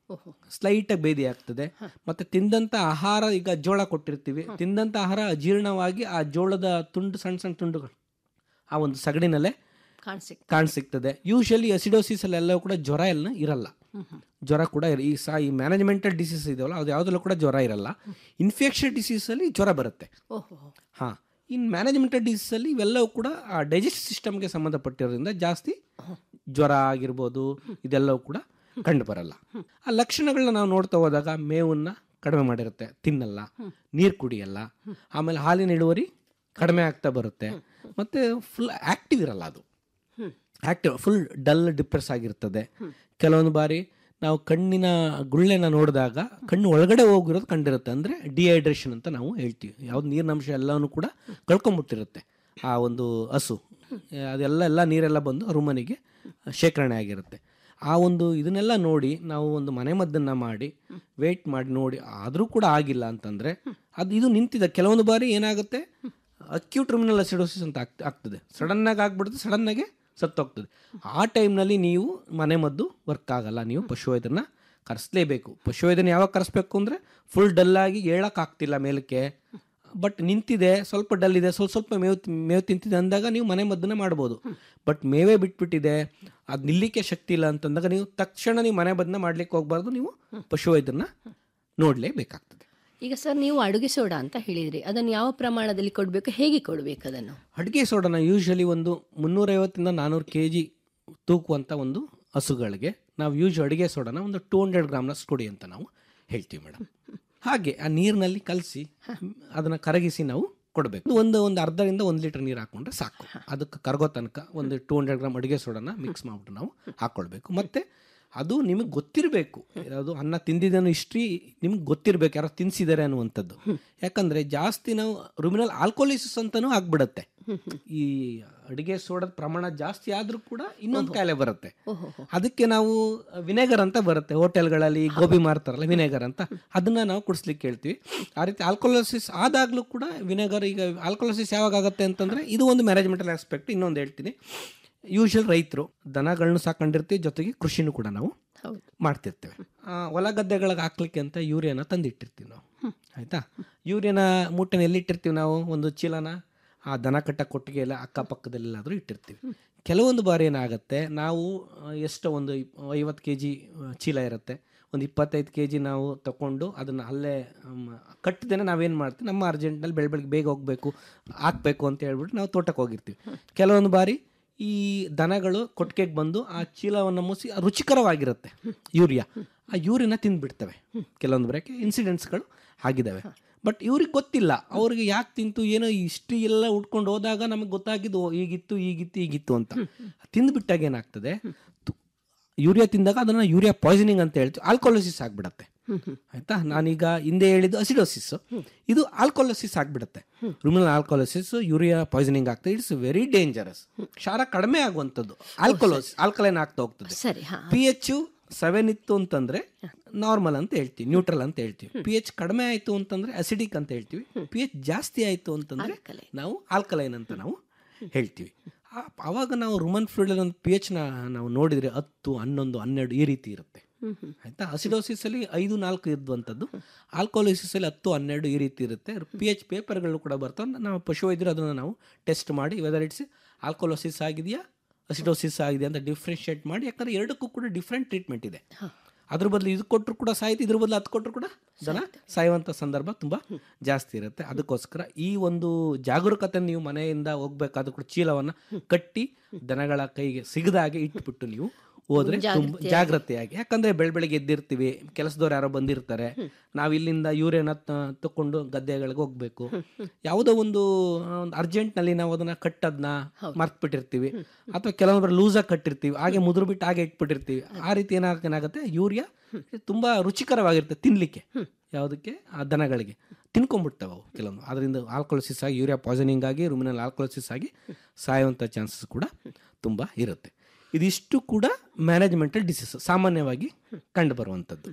ಸ್ಲೈಟಾಗಿ ಬೇದಿ ಆಗ್ತದೆ ಮತ್ತೆ ತಿಂದಂತ ಆಹಾರ ಈಗ ಜೋಳ ಕೊಟ್ಟಿರ್ತೀವಿ ತಿಂದಂತ ಆಹಾರ ಅಜೀರ್ಣವಾಗಿ ಆ ಜೋಳದ ತುಂಡು ಸಣ್ಣ ಸಣ್ಣ ತುಂಡುಗಳು ಆ ಒಂದು ಸಗಡಿನಲ್ಲೇ ಕಾಣಿಸಿಕ್ ಕಾಣಿಸಿಗ್ತದೆ ಯೂಶಲಿ ಅಸಿಡೋಸಿಸ್ ಅಲ್ಲೆಲ್ಲವೂ ಕೂಡ ಜ್ವರ ಎಲ್ಲ ಇರಲ್ಲ ಜ್ವರ ಕೂಡ ಇರ- ಈ ಸಾ ಈ ಮ್ಯಾನೇಜ್ಮೆಂಟಲ್ ಡಿಸೀಸ್ ಇದೆಯಲ್ಲ ಅದು ಯಾವುದಲ್ಲೂ ಕೂಡ ಜ್ವರ ಇರಲ್ಲ ಇನ್ಫೆಕ್ಷನ್ ಡಿಸೀಸಲ್ಲಿ ಜ್ವರ ಬರುತ್ತೆ ಓಹೋ ಹಾಂ ಇನ್ನು ಮ್ಯಾನೇಜ್ಮೆಂಟಲ್ ಡಿಸೀಸಲ್ಲಿ ಇವೆಲ್ಲವೂ ಕೂಡ ಆ ಡೈಜೆಸ್ಟ್ ಸಿಸ್ಟಮ್ಗೆ ಸಂಬಂಧಪಟ್ಟಿರೋದ್ರಿಂದ ಜಾಸ್ತಿ ಜ್ವರ ಆಗಿರ್ಬೋದು ಇದೆಲ್ಲವೂ ಕೂಡ ಕಂಡು ಬರಲ್ಲ ಆ ಲಕ್ಷಣಗಳನ್ನ ನಾವು ನೋಡ್ತಾ ಹೋದಾಗ ಮೇವನ್ನ ಕಡಿಮೆ ಮಾಡಿರುತ್ತೆ ತಿನ್ನಲ್ಲ ನೀರು ಕುಡಿಯಲ್ಲ ಆಮೇಲೆ ಹಾಲಿನ ಇಳುವರಿ ಕಡಿಮೆ ಆಗ್ತಾ ಬರುತ್ತೆ ಮತ್ತೆ ಫುಲ್ ಆಕ್ಟಿವ್ ಇರಲ್ಲ ಅದು ಆಕ್ಟಿವ್ ಫುಲ್ ಡಲ್ ಡಿಪ್ರೆಸ್ ಆಗಿರ್ತದೆ ಕೆಲವೊಂದು ಬಾರಿ ನಾವು ಕಣ್ಣಿನ ಗುಳ್ಳೆನ ನೋಡಿದಾಗ ಕಣ್ಣು ಒಳಗಡೆ ಹೋಗಿರೋದು ಕಂಡಿರುತ್ತೆ ಅಂದರೆ ಡಿಹೈಡ್ರೇಷನ್ ಅಂತ ನಾವು ಹೇಳ್ತೀವಿ ಯಾವ್ದು ನೀರಿನಂಶ ಎಲ್ಲನೂ ಕೂಡ ಕಳ್ಕೊಂಬಿಟ್ಟಿರುತ್ತೆ ಆ ಒಂದು ಹಸು ಅದೆಲ್ಲ ಎಲ್ಲ ನೀರೆಲ್ಲ ಬಂದು ರುಮನಿಗೆ ಶೇಖರಣೆ ಆಗಿರುತ್ತೆ ಆ ಒಂದು ಇದನ್ನೆಲ್ಲ ನೋಡಿ ನಾವು ಒಂದು ಮನೆಮದ್ದನ್ನು ಮಾಡಿ ವೇಟ್ ಮಾಡಿ ನೋಡಿ ಆದರೂ ಕೂಡ ಆಗಿಲ್ಲ ಅಂತಂದರೆ ಅದು ಇದು ನಿಂತಿದೆ ಕೆಲವೊಂದು ಬಾರಿ ಏನಾಗುತ್ತೆ ಅಕ್ಯೂಟ್ ರುಮಿನಲ್ ಅಸಿಡೋಸಿಸ್ ಅಂತ ಆಗ್ತ ಆಗ್ತದೆ ಸಡನ್ನಾಗಿ ಆಗ್ಬಿಡುತ್ತೆ ಸಡನ್ನಾಗೆ ಸತ್ತೋಗ್ತದೆ ಆ ಟೈಮ್ನಲ್ಲಿ ನೀವು ಮನೆ ಮದ್ದು ವರ್ಕ್ ಆಗಲ್ಲ ನೀವು ಪಶುವೈದ್ಯರನ್ನ ಕರೆಸಲೇಬೇಕು ಪಶುವೈದ್ಯನ ಯಾವಾಗ ಕರೆಸ್ಬೇಕು ಅಂದರೆ ಫುಲ್ ಡಲ್ಲಾಗಿ ಹೇಳೋಕ್ಕಾಗ್ತಿಲ್ಲ ಮೇಲಕ್ಕೆ ಬಟ್ ನಿಂತಿದೆ ಸ್ವಲ್ಪ ಡಲ್ ಇದೆ ಸ್ವಲ್ಪ ಸ್ವಲ್ಪ ಮೇವು ತಿ- ಮೇವು ತಿಂತಿದೆ ಅಂದಾಗ ನೀವು ಮನೆ ಮದ್ದನ್ನ ಮಾಡ್ಬೋದು ಬಟ್ ಮೇವೇ ಬಿಟ್ಬಿಟ್ಟಿದೆ ಅದು ನಿಲ್ಲಿಕ್ಕೆ ಶಕ್ತಿ ಇಲ್ಲ ಅಂತಂದಾಗ ನೀವು ತಕ್ಷಣ ನೀವು ಮನೆ ಮದ್ದನ್ನ ಮಾಡ್ಲಿಕ್ಕೆ ಹೋಗ್ಬಾರ್ದು ನೀವು ಪಶುವೈದ್ಯರನ್ನ ನೋಡಲೇಬೇಕಾಗ್ತದೆ ಈಗ ಸರ್ ನೀವು ಅಡುಗೆ ಸೋಡಾ ಅಂತ ಹೇಳಿದ್ರಿ ಅದನ್ನು ಯಾವ ಪ್ರಮಾಣದಲ್ಲಿ ಕೊಡಬೇಕು ಹೇಗೆ ಕೊಡಬೇಕು ಅದನ್ನು ಅಡುಗೆ ಸೋಡಾನ ಯೂಶಲಿ ಒಂದು ಮುನ್ನೂರೈವತ್ತಿಂದ ನಾನ್ನೂರು ಕೆ ಜಿ ತೂಕುವಂಥ ಒಂದು ಹಸುಗಳಿಗೆ ನಾವು ಯೂಸ್ ಅಡುಗೆ ಸೋಡಾನ ಒಂದು ಟೂ ಹಂಡ್ರೆಡ್ ಗ್ರಾಮ್ನಷ್ಟು ಕೊಡಿ ಅಂತ ನಾವು ಹೇಳ್ತೀವಿ ಮೇಡಮ್ ಹಾಗೆ ಆ ನೀರಿನಲ್ಲಿ ಕಲಸಿ ಅದನ್ನು ಕರಗಿಸಿ ನಾವು ಕೊಡಬೇಕು ಒಂದು ಒಂದು ಅರ್ಧದಿಂದ ಒಂದು ಲೀಟರ್ ನೀರು ಹಾಕೊಂಡ್ರೆ ಸಾಕು ಅದಕ್ಕೆ ಕರಗೋ ತನಕ ಒಂದು ಟೂ ಹಂಡ್ರೆಡ್ ಗ್ರಾಮ್ ಅಡುಗೆ ಸೋಡಾನ ಮಿಕ್ಸ್ ಮಾಡಿಬಿಟ್ಟು ನಾವು ಹಾಕ್ಕೊಳ್ಬೇಕು ಮತ್ತು ಅದು ನಿಮಗೆ ಗೊತ್ತಿರಬೇಕು ಅದು ಅನ್ನ ತಿಂದಿದ್ದೇನೋ ಹಿಸ್ಟ್ರಿ ನಿಮ್ಗೆ ಗೊತ್ತಿರಬೇಕು ಯಾರೋ ತಿನ್ಸಿದ್ದಾರೆ ಅನ್ನುವಂಥದ್ದು ಯಾಕಂದರೆ ಜಾಸ್ತಿ ನಾವು ರುಮಿನಲ್ ಆಲ್ಕೋಲಿಸಿಸ್ ಅಂತಲೂ ಆಗ್ಬಿಡತ್ತೆ ಈ ಅಡುಗೆ ಸೋಡದ ಪ್ರಮಾಣ ಜಾಸ್ತಿ ಆದರೂ ಕೂಡ ಇನ್ನೊಂದು ಕಾಯಿಲೆ ಬರುತ್ತೆ ಅದಕ್ಕೆ ನಾವು ವಿನೆಗರ್ ಅಂತ ಬರುತ್ತೆ ಹೋಟೆಲ್ಗಳಲ್ಲಿ ಗೋಬಿ ಮಾರ್ತಾರಲ್ಲ ವಿನೆಗರ್ ಅಂತ ಅದನ್ನ ನಾವು ಕುಡಿಸ್ಲಿಕ್ಕೆ ಹೇಳ್ತೀವಿ ಆ ರೀತಿ ಆಲ್ಕೋಲೋಸಿಸ್ ಆದಾಗಲೂ ಕೂಡ ವಿನೆಗರ್ ಈಗ ಆಲ್ಕೋಲೋಸಿಸ್ ಯಾವಾಗ ಆಗುತ್ತೆ ಅಂತಂದ್ರೆ ಇದು ಒಂದು ಮ್ಯಾನೇಜ್ಮೆಂಟಲ್ ಆಸ್ಪೆಕ್ಟ್ ಇನ್ನೊಂದು ಹೇಳ್ತೀನಿ ಯೂಶಲ್ ರೈತರು ದನಗಳನ್ನ ಸಾಕೊಂಡಿರ್ತೀವಿ ಜೊತೆಗೆ ಕೃಷಿನೂ ಕೂಡ ನಾವು ಮಾಡ್ತಿರ್ತೇವೆ ಆ, ಹೊಲ ಗದ್ದೆಗಳಿಗೆ ಹಾಕ್ಲಿಕ್ಕೆ ಅಂತ ಯೂರಿಯಾನ ತಂದಿಟ್ಟಿರ್ತೀವಿ ನಾವು ಆಯ್ತಾ ಯೂರಿಯಾನ ಮೂಟೆನ ಎಲ್ಲಿಟ್ಟಿರ್ತೀವಿ ನಾವು ಒಂದು ಚೀಲನ ಆ ದನ ಕಟ್ಟ ಕೊಟ್ಟಿಗೆ ಎಲ್ಲ ಅಕ್ಕಪಕ್ಕದಲ್ಲೆಲ್ಲಾದರೂ ಇಟ್ಟಿರ್ತೀವಿ ಕೆಲವೊಂದು ಬಾರಿ ಏನಾಗುತ್ತೆ ನಾವು ಆ, ಎಷ್ಟೋ ಒಂದು ಇಪ್- ಐವತ್ತು ಕೆ ಜಿ ಚೀಲ ಇರುತ್ತೆ ಒಂದು ಇಪ್ಪತ್ತೈದು ಕೆ ಜಿ ನಾವು ತಗೊಂಡು ಅದನ್ನು ಅಲ್ಲೇ ಕಟ್ಟದೇನೆ ನಾವೇನು ಮಾಡ್ತೀವಿ ನಮ್ಮ ಅರ್ಜೆಂಟ್ನಲ್ಲಿ ಬೆಳ ಬೆಳಗ್ಗೆ ಬೇಗ ಹೋಗಬೇಕು ಹಾಕ್ಬೇಕು ಅಂತ ಹೇಳ್ಬಿಟ್ಟು ನಾವು ತೋಟಕ್ಕೆ ಹೋಗಿರ್ತೀವಿ ಕೆಲವೊಂದು ಬಾರಿ ಈ ದನಗಳು ಕೊಟ್ಟಿಗೆಗೆ ಬಂದು ಆ ಚೀಲವನ್ನು ಮುಸಿ ರುಚಿಕರವಾಗಿರುತ್ತೆ ಯೂರಿಯಾ ಆ ಯೂರಿನ ತಿಂದ್ಬಿಡ್ತವೆ ಕೆಲವೊಂದು ಬರೋಕ್ಕೆ ಇನ್ಸಿಡೆಂಟ್ಸ್ಗಳು ಆಗಿದ್ದಾವೆ ಬಟ್ ಇವ್ರಿಗೆ ಗೊತ್ತಿಲ್ಲ ಅವ್ರಿಗೆ ಯಾಕೆ ತಿಂತು ಏನೋ ಇಷ್ಟು ಎಲ್ಲ ಉಟ್ಕೊಂಡು ಹೋದಾಗ ನಮಗೆ ಗೊತ್ತಾಗಿದ್ದು ಓ, ಈಗಿತ್ತು ಈಗಿತ್ತು ಈಗಿತ್ತು ಅಂತ ತಿಂದ್ಬಿಟ್ಟಾಗ ಏನಾಗ್ತದೆ ತು- ಯೂರಿಯಾ ತಿಂದಾಗ ಅದನ್ನು ಯೂರಿಯಾ ಪಾಯ್ಸನಿಂಗ್ ಅಂತ ಹೇಳ್ತೀವಿ ಆಲ್ಕೋಲೋಸಿಸ್ ಆಗಿಬಿಡತ್ತೆ ಆಯ್ತಾ ನಾನೀಗ ಹಿಂದೆ ಹೇಳಿದ್ದು ಅಸಿಡೋಸಿಸ್ ಇದು ಆಲ್ಕೋಲೋಸಿಸ್ ಆಗಿಬಿಡುತ್ತೆ ರುಮಿನಲ್ ಆಲ್ಕೋಲೋಸಿಸ್ ಯೂರಿಯಾ ಪಾಯ್ಸನಿಂಗ್ ಆಗ್ತದೆ ಇಟ್ಸ್ ವೆರಿ ಡೇಂಜರಸ್ ಕ್ಷಾರ ಕಡಿಮೆ ಆಗುವಂಥದ್ದು ಆಲ್ಕೋಲೋಸ್ ಆಲ್ಕಲೈನ್ ಆಗ್ತಾ ಹೋಗ್ತದೆ ಸರಿ ಹಾ ಪಿ ಎಚ್ ಸೆವೆನ್ ಇತ್ತು ಅಂತಂದ್ರೆ ನಾರ್ಮಲ್ ಅಂತ ಹೇಳ್ತೀವಿ ನ್ಯೂಟ್ರಲ್ ಅಂತ ಹೇಳ್ತೀವಿ ಪಿ ಎಚ್ ಕಡಿಮೆ ಆಯಿತು ಅಂತಂದ್ರೆ ಅಸಿಡಿಕ್ ಅಂತ ಹೇಳ್ತೀವಿ ಪಿ ಎಚ್ ಜಾಸ್ತಿ ಆಯಿತು ಅಂತಂದ್ರೆ ನಾವು ಆಲ್ಕಲೈನ್ ಅಂತ ನಾವು ಹೇಳ್ತೀವಿ ಆ- ಅವಾಗ ನಾವು ರುಮನ್ ಫ್ಲೂಡಲ್ಲಿ ಒಂದು ಪಿ ಎಚ್ನ ನಾವು ನೋಡಿದರೆ ಹತ್ತು ಹನ್ನೊಂದು ಹನ್ನೆರಡು ಈ ರೀತಿ ಇರುತ್ತೆ ಆಯ್ತಾ ಅಸಿಡೋಸಿಸ್ ಅಲ್ಲಿ ಐದು ನಾಲ್ಕು ಇದ್ದಂಥದ್ದು ಆಲ್ಕೋಲಿಸಿಸ್ ಅಲ್ಲಿ ಹತ್ತು ಹನ್ನೆರಡು ಈ ರೀತಿ ಇರುತ್ತೆ ಪಿ ಎಚ್ ಪೇಪರ್ಗಳು ಕೂಡ ಬರ್ತವೆ ನಾವು ಪಶುವೈದ್ಯರು ಅದನ್ನು ನಾವು ಟೆಸ್ಟ್ ಮಾಡಿ ವೆದರ್ ಇಟ್ಸ್ ಆಲ್ಕೋಲೋಸಿಸ್ ಆಗಿದೆಯಾ ಅಸಿಡೋಸಿಸ್ ಆಗಿದೆ ಅಂತ ಡಿಫ್ರೆನ್ಶಿಯೇಟ್ ಮಾಡಿ ಯಾಕಂದ್ರೆ ಎರಡಕ್ಕೂ ಕೂಡ ಡಿಫ್ರೆಂಟ್ ಟ್ರೀಟ್ಮೆಂಟ್ ಇದೆ ಅದ್ರ ಬದಲು ಇದು ಕೊಟ್ಟರು ಕೂಡ ಸಾಯ್ತು ಇದ್ರ ಬದಲು ಅದು ಕೊಟ್ಟರು ಕೂಡ ದನ ಸಾಯುವಂಥ ಸಂದರ್ಭ ತುಂಬ ಜಾಸ್ತಿ ಇರುತ್ತೆ ಅದಕ್ಕೋಸ್ಕರ ಈ ಒಂದು ಜಾಗರೂಕತೆ ನೀವು ಮನೆಯಿಂದ ಹೋಗ್ಬೇಕಾದ್ರೂ ಕೂಡ ಚೀಲವನ್ನು ಕಟ್ಟಿ ದನಗಳ ಕೈಗೆ ಸಿಗದಾಗೆ ಇಟ್ಬಿಟ್ಟು ನೀವು ಹೋದ್ರೆ ತುಂಬ ಜಾಗ್ರತೆಯಾಗಿ ಯಾಕಂದ್ರೆ ಬೆಳ ಬೆಳಗ್ಗೆ ಎದ್ದಿರ್ತೀವಿ ಕೆಲಸದವ್ರು ಯಾರೋ ಬಂದಿರ್ತಾರೆ ನಾವು ಇಲ್ಲಿಂದ ಯೂರಿಯನ ತಕೊಂಡು ಗದ್ದೆಗಳಿಗೆ ಹೋಗ್ಬೇಕು ಯಾವುದೋ ಒಂದು ಒಂದು ಅರ್ಜೆಂಟ್ನಲ್ಲಿ ನಾವು ಅದನ್ನ ಕಟ್ಟದ್ನ ಮರ್ತ್ಬಿಟ್ಟಿರ್ತೀವಿ ಅಥವಾ ಕೆಲವೊಬ್ಬರು ಲೂಸಾಗಿ ಕಟ್ಟಿರ್ತೀವಿ ಹಾಗೆ ಮುದುರು ಬಿಟ್ಟು ಹಾಗೆ ಇಟ್ಬಿಟ್ಟಿರ್ತೀವಿ ಆ ರೀತಿ ಏನಾಗ ಏನಾಗುತ್ತೆ ಯೂರಿಯಾ ತುಂಬಾ ರುಚಿಕರವಾಗಿರುತ್ತೆ ತಿನ್ಲಿಕ್ಕೆ ಯಾವುದಕ್ಕೆ ಆ ದನಗಳಿಗೆ ತಿನ್ಕೊಂಡ್ಬಿಡ್ತವೆ ಅವು ಕೆಲವೊಂದು ಅದರಿಂದ ಆಲ್ಕೋಲಸಿಸ್ ಆಗಿ ಯೂರಿಯಾ ಪಾಯ್ಸನಿಂಗ್ ಆಗಿ ರೂಮಿನಲ್ಲಿ ಆಲ್ಕೋಲಸಿಸ್ ಆಗಿ ಸಾಯುವಂಥ ಚಾನ್ಸಸ್ ಕೂಡ ತುಂಬ ಇರುತ್ತೆ ಇದಿಷ್ಟು ಕೂಡ ಮ್ಯಾನೇಜ್ಮೆಂಟಲ್ ಡಿಸೀಸ್ ಸಾಮಾನ್ಯವಾಗಿ ಕಂಡು ಬರುವಂಥದ್ದು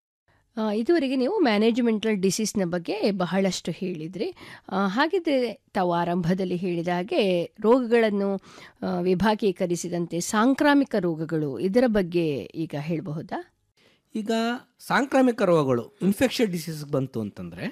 ಆ, ಇದುವರೆಗೆ ನೀವು ಮ್ಯಾನೇಜ್ಮೆಂಟಲ್ ಡಿಸೀಸ್ನ ಬಗ್ಗೆ ಬಹಳಷ್ಟು ಹೇಳಿದ್ರಿ ಆ, ಹಾಗಿದ್ರೆ ತಾವು ಆರಂಭದಲ್ಲಿ ಹೇಳಿದ ಹಾಗೆ ರೋಗಗಳನ್ನು ಆ, ವಿಭಾಗೀಕರಿಸಿದಂತೆ ಸಾಂಕ್ರಾಮಿಕ ರೋಗಗಳು ಇದರ ಬಗ್ಗೆ ಈಗ ಹೇಳಬಹುದಾ ಈಗ ಸಾಂಕ್ರಾಮಿಕ ರೋಗಗಳು ಇನ್ಫೆಕ್ಷನ್ ಡಿಸೀಸ್ ಬಂತು ಅಂತಂದರೆ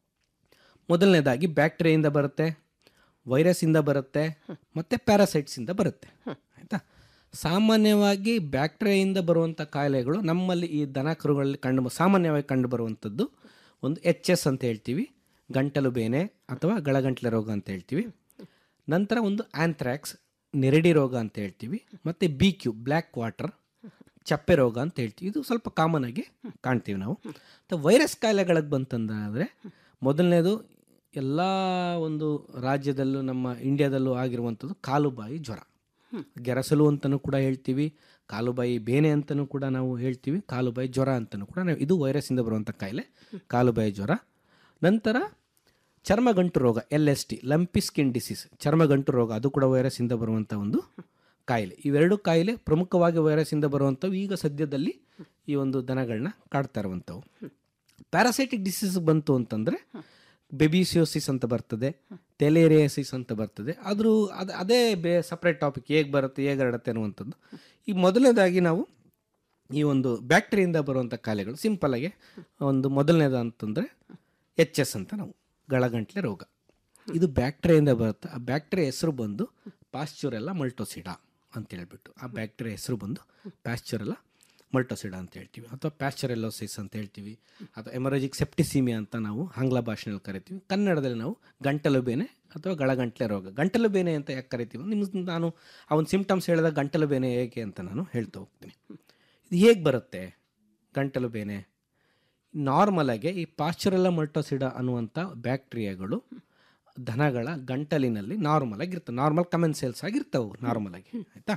ಮೊದಲನೇದಾಗಿ ಬ್ಯಾಕ್ಟೀರಿಯಿಂದ ಬರುತ್ತೆ ವೈರಸ್ಸಿಂದ ಬರುತ್ತೆ ಮತ್ತು ಪ್ಯಾರಾಸೈಟ್ಸಿಂದ ಬರುತ್ತೆ ಆಯಿತಾ ಸಾಮಾನ್ಯವಾಗಿ ಬ್ಯಾಕ್ಟೀರಿಯಿಂದ ಬರುವಂಥ ಕಾಯಿಲೆಗಳು ನಮ್ಮಲ್ಲಿ ಈ ದನ ಕರುಗಳಲ್ಲಿ ಕಂಡು ಸಾಮಾನ್ಯವಾಗಿ ಕಂಡು ಬರುವಂಥದ್ದು ಒಂದು ಎಚ್ ಎಸ್ ಅಂತ ಹೇಳ್ತೀವಿ ಗಂಟಲು ಬೇನೆ ಅಥವಾ ಗಳಗಂಟ್ಲೆ ರೋಗ ಅಂತ ಹೇಳ್ತೀವಿ ನಂತರ ಒಂದು ಆಂಥ್ರಾಕ್ಸ್ ನೆರಡಿ ರೋಗ ಅಂತ ಹೇಳ್ತೀವಿ ಮತ್ತು ಬಿ ಕ್ಯೂ ಬ್ಲ್ಯಾಕ್ ವಾಟರ್ ಚಪ್ಪೆ ರೋಗ ಅಂತ ಹೇಳ್ತೀವಿ ಇದು ಸ್ವಲ್ಪ ಕಾಮನ್ ಆಗಿ ಕಾಣ್ತೀವಿ ನಾವು ಮತ್ತು ವೈರಸ್ ಕಾಯಿಲೆಗಳಿಗೆ ಬಂತಂದಾದರೆ ಮೊದಲನೇದು ಎಲ್ಲ ಒಂದು ರಾಜ್ಯದಲ್ಲೂ ನಮ್ಮ ಇಂಡಿಯಾದಲ್ಲೂ ಆಗಿರುವಂಥದ್ದು ಕಾಲುಬಾಯಿ ಜ್ವರ ಗೆರಸಲು ಅಂತಲೂ ಕೂಡ ಹೇಳ್ತೀವಿ ಕಾಲುಬಾಯಿ ಬೇನೆ ಅಂತಲೂ ಕೂಡ ನಾವು ಹೇಳ್ತೀವಿ ಕಾಲುಬಾಯಿ ಜ್ವರ ಅಂತಲೂ ಕೂಡ ನಾವು ಇದು ವೈರಸ್ಸಿಂದ ಬರುವಂಥ ಕಾಯಿಲೆ ಕಾಲುಬಾಯಿ ಜ್ವರ ನಂತರ ಚರ್ಮಗಂಟು ರೋಗ L S T lumpy skin disease ಚರ್ಮಗಂಟು ರೋಗ ಅದು ಕೂಡ ವೈರಸ್ಸಿಂದ ಬರುವಂಥ ಒಂದು ಕಾಯಿಲೆ ಇವೆರಡು ಕಾಯಿಲೆ ಪ್ರಮುಖವಾಗಿ ವೈರಸ್ಸಿಂದ ಬರುವಂಥವು ಈಗ ಸದ್ಯದಲ್ಲಿ ಈ ಒಂದು ದನಗಳನ್ನ ಕಾಡ್ತಾ ಇರುವಂಥವು ಪ್ಯಾರಾಸೈಟಿಕ್ ಡಿಸೀಸ್ ಬಂತು ಅಂತಂದರೆ ಬೆಬಿಸಿಯೋಸಿಸ್ ಅಂತ ಬರ್ತದೆ ಟೆಲೇರಿಯಸಿಸ್ ಅಂತ ಬರ್ತದೆ ಆದರೂ ಅದು ಅದೇ ಬೇ ಸಪ್ರೇಟ್ ಟಾಪಿಕ್ ಹೇಗೆ ಬರುತ್ತೆ ಹೇಗೆ ಹರಡುತ್ತೆ ಅನ್ನುವಂಥದ್ದು ಈ ಮೊದಲನೇದಾಗಿ ನಾವು ಈ ಒಂದು ಬ್ಯಾಕ್ಟೀರಿಯಿಂದ ಬರುವಂಥ ಕಾಯಿಲೆಗಳು ಸಿಂಪಲ್ಲಾಗಿ ಒಂದು ಮೊದಲನೇದು ಅಂತಂದರೆ ಎಚ್ ಎಸ್ ಅಂತ ನಾವು ಗಳಗಂಟ್ಲೆ ರೋಗ ಇದು ಬ್ಯಾಕ್ಟೀರಿಯಿಂದ ಬರುತ್ತೆ ಆ ಬ್ಯಾಕ್ಟೀರಿಯಾ ಹೆಸರು ಬಂದು ಪಾಶ್ಚುರೆಲ್ಲ ಮಲ್ಟೋಸಿಡಾ ಅಂತ ಹೇಳ್ಬಿಟ್ಟು ಆ ಬ್ಯಾಕ್ಟೀರಿಯಾ ಹೆಸರು ಬಂದು ಪ್ಯಾಶ್ಚುರೆಲ್ಲ ಮಲ್ಟೋಸಿಡಾ ಅಂತ ಹೇಳ್ತೀವಿ ಅಥವಾ ಪ್ಯಾಶ್ಚರೆಲ್ಲೋಸಿಸ್ ಅಂತ ಹೇಳ್ತೀವಿ ಅಥವಾ ಎಮರೋಜಿಕ್ ಸೆಪ್ಟಿಸಿಮಿಯಾ ಅಂತ ನಾವು ಆಂಗ್ಲ ಭಾಷೆಯಲ್ಲಿ ಕರಿತೀವಿ ಕನ್ನಡದಲ್ಲಿ ನಾವು ಗಂಟಲು ಬೇನೆ ಅಥವಾ ಗಳಗಂಟ್ಲೆ ರೋಗ ಗಂಟಲು ಬೇನೆ ಅಂತ ಯಾಕೆ ಕರಿತೀವಿ ನಿಮ್ಗೆ ನಾನು ಆ ಒಂದು ಸಿಂಪ್ಟಮ್ಸ್ ಹೇಳಿದಾಗ ಗಂಟಲು ಬೇನೆ ಹೇಗೆ ಅಂತ ನಾನು ಹೇಳ್ತಾ ಹೋಗ್ತೀನಿ ಇದು ಹೇಗೆ ಬರುತ್ತೆ ಗಂಟಲು ಬೇನೆ ನಾರ್ಮಲಾಗಿ ಈ ಪಾಶ್ಚರೆಲ್ಲ ಮಲ್ಟೋಸಿಡಾ ಅನ್ನುವಂಥ ಬ್ಯಾಕ್ಟೀರಿಯಾಗಳು ದನಗಳ ಗಂಟಲಿನಲ್ಲಿ ನಾರ್ಮಲ್ ಆಗಿರ್ತವೆ ನಾರ್ಮಲ್ ಕಮೆನ್ ಸೇಲ್ಸ್ ಆಗಿರ್ತವೆ ನಾರ್ಮಲ್ ಆಗಿ ಆಯಿತಾ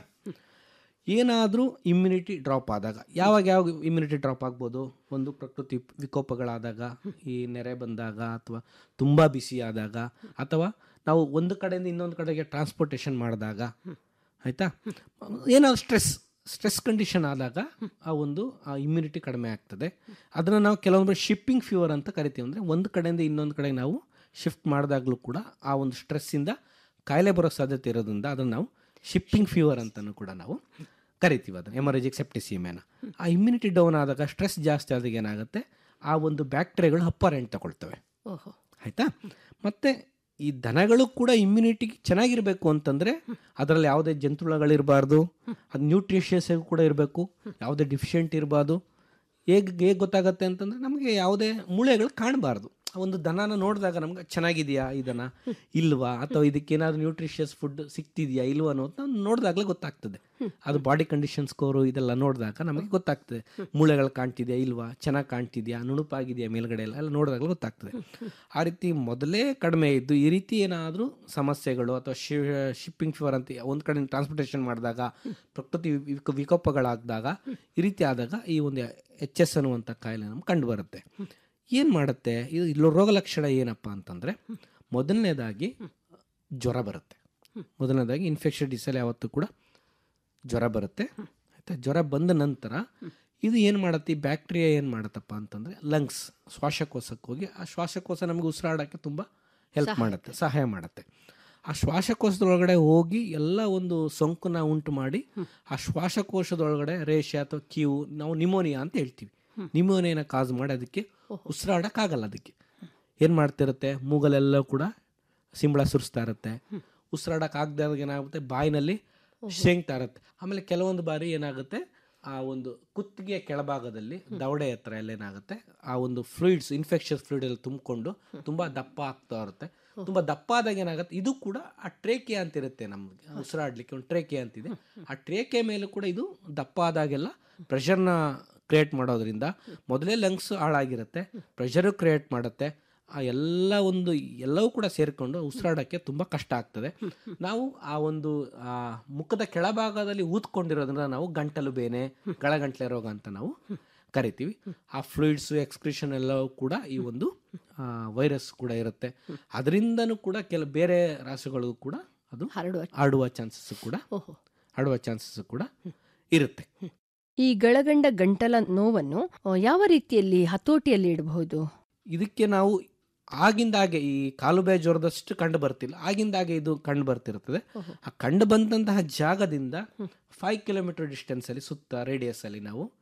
ಏನಾದರೂ ಇಮ್ಯುನಿಟಿ ಡ್ರಾಪ್ ಆದಾಗ ಯಾವಾಗ ಯಾವಾಗ ಇಮ್ಯುನಿಟಿ ಡ್ರಾಪ್ ಆಗ್ಬೋದು ಒಂದು ಪ್ರಕೃತಿ ವಿಕೋಪಗಳಾದಾಗ ಈ ನೆರೆ ಬಂದಾಗ ಅಥವಾ ತುಂಬ ಬಿಸಿ ಆದಾಗ ಅಥವಾ ನಾವು ಒಂದು ಕಡೆಯಿಂದ ಇನ್ನೊಂದು ಕಡೆಗೆ ಟ್ರಾನ್ಸ್ಪೋರ್ಟೇಷನ್ ಮಾಡಿದಾಗ ಆಯಿತಾ ಏನಾದ್ರು ಸ್ಟ್ರೆಸ್ ಸ್ಟ್ರೆಸ್ ಕಂಡೀಷನ್ ಆದಾಗ ಆ ಒಂದು ಆ ಇಮ್ಯುನಿಟಿ ಕಡಿಮೆ ಆಗ್ತದೆ ಅದನ್ನು ನಾವು ಕೆಲವೊಂದು ಶಿಪ್ಪಿಂಗ್ ಫೀವರ್ ಅಂತ ಕರಿತೀವಿ ಅಂದರೆ ಒಂದು ಕಡೆಯಿಂದ ಇನ್ನೊಂದು ಕಡೆಗೆ ನಾವು ಶಿಫ್ಟ್ ಮಾಡಿದಾಗಲೂ ಕೂಡ ಆ ಒಂದು ಸ್ಟ್ರೆಸ್ಸಿಂದ ಕಾಯಿಲೆ ಬರೋ ಸಾಧ್ಯತೆ ಇರೋದ್ರಿಂದ ಅದನ್ನು ನಾವು ಶಿಪ್ಪಿಂಗ್ ಫೀವರ್ ಅಂತಲೂ ಕೂಡ ನಾವು ಕರಿತೀವಿ ಅದನ್ನು ಎಮರಜಿಕ್ ಸೆಪ್ಟಿಸಿಮೇನ ಆ ಇಮ್ಯುನಿಟಿ ಡೌನ್ ಆದಾಗ ಸ್ಟ್ರೆಸ್ ಜಾಸ್ತಿ ಆದಾಗ ಏನಾಗುತ್ತೆ ಆ ಒಂದು ಬ್ಯಾಕ್ಟೀರಿಯಾಗಳು ಅಪ್ಪರೆಂಟ್ ತಗೊಳ್ತವೆ ಓಹೋ ಆಯಿತಾ ಮತ್ತು ಈ ದನಗಳು ಕೂಡ ಇಮ್ಯುನಿಟಿ ಚೆನ್ನಾಗಿರಬೇಕು ಅಂತಂದರೆ ಅದರಲ್ಲಿ ಯಾವುದೇ ಜಂತುಹುಳಗಳಿರಬಾರ್ದು ಅದು ನ್ಯೂಟ್ರಿಷಿಯಸ್ ಕೂಡ ಇರಬೇಕು ಯಾವುದೇ ಡಿಫಿಷಿಯೆಂಟ್ ಇರಬಾರ್ದು ಹೇಗೆ ಹೇಗೆ ಗೊತ್ತಾಗತ್ತೆ ಅಂತಂದರೆ ನಮಗೆ ಯಾವುದೇ ಮೂಳೆಗಳು ಕಾಣಬಾರ್ದು ಒಂದು ದನನ ನೋಡಿದಾಗ ನಮ್ಗೆ ಚೆನ್ನಾಗಿದೆಯಾ ಈ ದನ ಇಲ್ವಾ ಅಥವಾ ಇದಕ್ಕೇನಾದ್ರು ನ್ಯೂಟ್ರಿಷಿಯಸ್ ಫುಡ್ ಸಿಗ್ತಿದೆಯಾ ಇಲ್ವಾ ಅನ್ನೋದು ನಾವು ನೋಡಿದಾಗಲೇ ಗೊತ್ತಾಗ್ತದೆ ಅದು ಬಾಡಿ ಕಂಡೀಷನ್ ಸ್ಕೋರು ಇದೆಲ್ಲ ನೋಡಿದಾಗ ನಮಗೆ ಗೊತ್ತಾಗ್ತದೆ ಮೂಳೆಗಳು ಕಾಣ್ತಿದೆಯಾ ಇಲ್ವಾ ಚೆನ್ನಾಗಿ ಕಾಣ್ತಿದೆಯಾ ನುಣುಪಾಗಿದೆಯಾ ಮೇಲ್ಗಡೆ ಎಲ್ಲ ಎಲ್ಲ ನೋಡಿದಾಗಲೇ ಗೊತ್ತಾಗ್ತದೆ ಆ ರೀತಿ ಮೊದಲೇ ಕಡಿಮೆ ಇದ್ದು ಈ ರೀತಿ ಏನಾದರೂ ಸಮಸ್ಯೆಗಳು ಅಥವಾ ಶಿಪ್ಪಿಂಗ್ ಫೀವರ್ ಅಂತ ಒಂದು ಕಡೆ ಟ್ರಾನ್ಸ್ಪೋರ್ಟೇಷನ್ ಮಾಡಿದಾಗ ಪ್ರಕೃತಿ ವಿಕ- ವಿಕೋಪಗಳಾದಾಗ ಈ ರೀತಿ ಆದಾಗ ಈ ಒಂದು ಎಚ್ ಎಸ್ ಅನ್ನುವಂಥ ಕಾಯಿಲೆ ನಮ್ಗೆ ಕಂಡು ಬರುತ್ತೆ ಏನು ಮಾಡುತ್ತೆ ಇದು ಇಲ್ಲಿ ರೋಗ ಲಕ್ಷಣ ಏನಪ್ಪ ಅಂತಂದರೆ ಮೊದಲನೇದಾಗಿ ಜ್ವರ ಬರುತ್ತೆ ಮೊದಲನೇದಾಗಿ ಇನ್ಫೆಕ್ಷನ್ ಡಿಸಲ್ ಯಾವತ್ತೂ ಕೂಡ ಜ್ವರ ಬರುತ್ತೆ ಆಯಿತಾ ಜ್ವರ ಬಂದ ನಂತರ ಇದು ಏನು ಮಾಡುತ್ತೆ ಈ ಬ್ಯಾಕ್ಟೀರಿಯಾ ಏನು ಮಾಡುತ್ತಪ್ಪ ಅಂತಂದರೆ ಲಂಗ್ಸ್ ಶ್ವಾಸಕೋಶಕ್ಕೆ ಹೋಗಿ ಆ ಶ್ವಾಸಕೋಶ ನಮಗೆ ಉಸಿರಾಡೋಕ್ಕೆ ತುಂಬ ಹೆಲ್ಪ್ ಮಾಡುತ್ತೆ ಸಹಾಯ ಮಾಡುತ್ತೆ ಆ ಶ್ವಾಸಕೋಶದೊಳಗಡೆ ಹೋಗಿ ಎಲ್ಲ ಒಂದು ಸೋಂಕನ್ನ ಉಂಟು ಮಾಡಿ ಆ ಶ್ವಾಸಕೋಶದೊಳಗಡೆ ರೇಷೆ ಅಥವಾ ಕ್ಯೂ ನಾವು ನಿಮೋನಿಯಾ ಅಂತ ಹೇಳ್ತೀವಿ ನಿಮೋನಿಯಾನ ಕಾಸ್ ಮಾಡಿ ಅದಕ್ಕೆ ಉಸಿರಾಡೋಕ್ಕಾಗಲ್ಲ ಅದಕ್ಕೆ ಏನು ಮಾಡ್ತಿರುತ್ತೆ ಮೂಗಲೆಲ್ಲ ಕೂಡ ಸಿಂಬಳ ಸುರಿಸ್ತಾ ಇರುತ್ತೆ ಉಸಿರಾಡಕ್ಕೆ ಆಗದಾಗ ಏನಾಗುತ್ತೆ ಬಾಯಿನಲ್ಲಿ ಶೇಂಗ್ತಾ ಇರುತ್ತೆ ಆಮೇಲೆ ಕೆಲವೊಂದು ಬಾರಿ ಏನಾಗುತ್ತೆ ಆ ಒಂದು ಕುತ್ತಿಗೆಯ ಕೆಳಭಾಗದಲ್ಲಿ ದವಡೆ ಹತ್ರ ಎಲ್ಲ ಏನಾಗುತ್ತೆ ಆ ಒಂದು ಫ್ಲೂಯಿಡ್ಸ್ ಇನ್ಫೆಕ್ಷಸ್ ಫ್ಲೂಯಿಡ್ ಎಲ್ಲ ತುಂಬಿಕೊಂಡು ತುಂಬ ದಪ್ಪ ಆಗ್ತಾ ಇರುತ್ತೆ ತುಂಬ ದಪ್ಪ ಆದಾಗ ಏನಾಗುತ್ತೆ ಇದು ಕೂಡ ಆ ಟ್ರೇಕೆ ಅಂತ ಇರುತ್ತೆ ನಮಗೆ ಉಸಿರಾಡ್ಲಿಕ್ಕೆ ಒಂದು ಟ್ರೇಕೆ ಅಂತಿದೆ ಆ ಟ್ರೇಕೆ ಮೇಲೂ ಕೂಡ ಇದು ದಪ್ಪ ಆದಾಗೆಲ್ಲ ಪ್ರೆಷರ್ನ ಕ್ರಿಯೇಟ್ ಮಾಡೋದ್ರಿಂದ ಮೊದಲೇ ಲಂಗ್ಸ್ ಹಾಳಾಗಿರುತ್ತೆ ಪ್ರೆಷರು ಕ್ರಿಯೇಟ್ ಮಾಡುತ್ತೆ ಆ ಎಲ್ಲ ಒಂದು ಎಲ್ಲವೂ ಕೂಡ ಸೇರಿಕೊಂಡು ಉಸಿರಾಡೋಕ್ಕೆ ತುಂಬ ಕಷ್ಟ ಆಗ್ತದೆ ನಾವು ಆ ಒಂದು ಆ ಮುಖದ ಕೆಳಭಾಗದಲ್ಲಿ ಊದ್ಕೊಂಡಿರೋದ್ರಿಂದ ನಾವು ಗಂಟಲು ಬೇನೆ ಗಳಗಂಟ್ಲೆ ರೋಗ ಅಂತ ನಾವು ಕರಿತೀವಿ ಆ ಫ್ಲೂಯಿಡ್ಸು ಎಕ್ಸ್ಕ್ರಿಷನ್ ಎಲ್ಲವೂ ಕೂಡ ಈ ಒಂದು ವೈರಸ್ ಕೂಡ ಇರುತ್ತೆ ಅದರಿಂದನೂ ಕೂಡ ಕೆಲ ಬೇರೆ ರಾಸುಗಳು ಕೂಡ ಅದು ಹರಡುವ ಹರಡುವ ಚಾನ್ಸಸ್ ಕೂಡ ಓಹೋ ಹರಡುವ ಚಾನ್ಸಸ್ ಕೂಡ ಇರುತ್ತೆ ಈ ಗಳಗಂಡ ಗಂಟಲ ನೋವನ್ನು ಆ, ಯಾವ ರೀತಿಯಲ್ಲಿ ಹತೋಟಿಯಲ್ಲಿ ಇಡಬಹುದು ಇದಕ್ಕೆ ನಾವು ಆಗಿಂದಾಗೆ ಈ ಕಾಲುಬೆ ಜ್ವರದಷ್ಟು ಕಂಡು ಬರ್ತಿಲ್ಲ ಆಗಿಂದಾಗೆ ಇದು ಕಂಡು ಬರ್ತಿರ್ತದೆ ಆ ಕಂಡು ಬಂದಂತಹ ಜಾಗದಿಂದ ಫೈವ್ ಕಿಲೋಮೀಟರ್ ಡಿಸ್ಟೆನ್ಸಲ್ಲಿ ಸುತ್ತ ರೇಡಿಯಸ್ ಅಲ್ಲಿ ನಾವು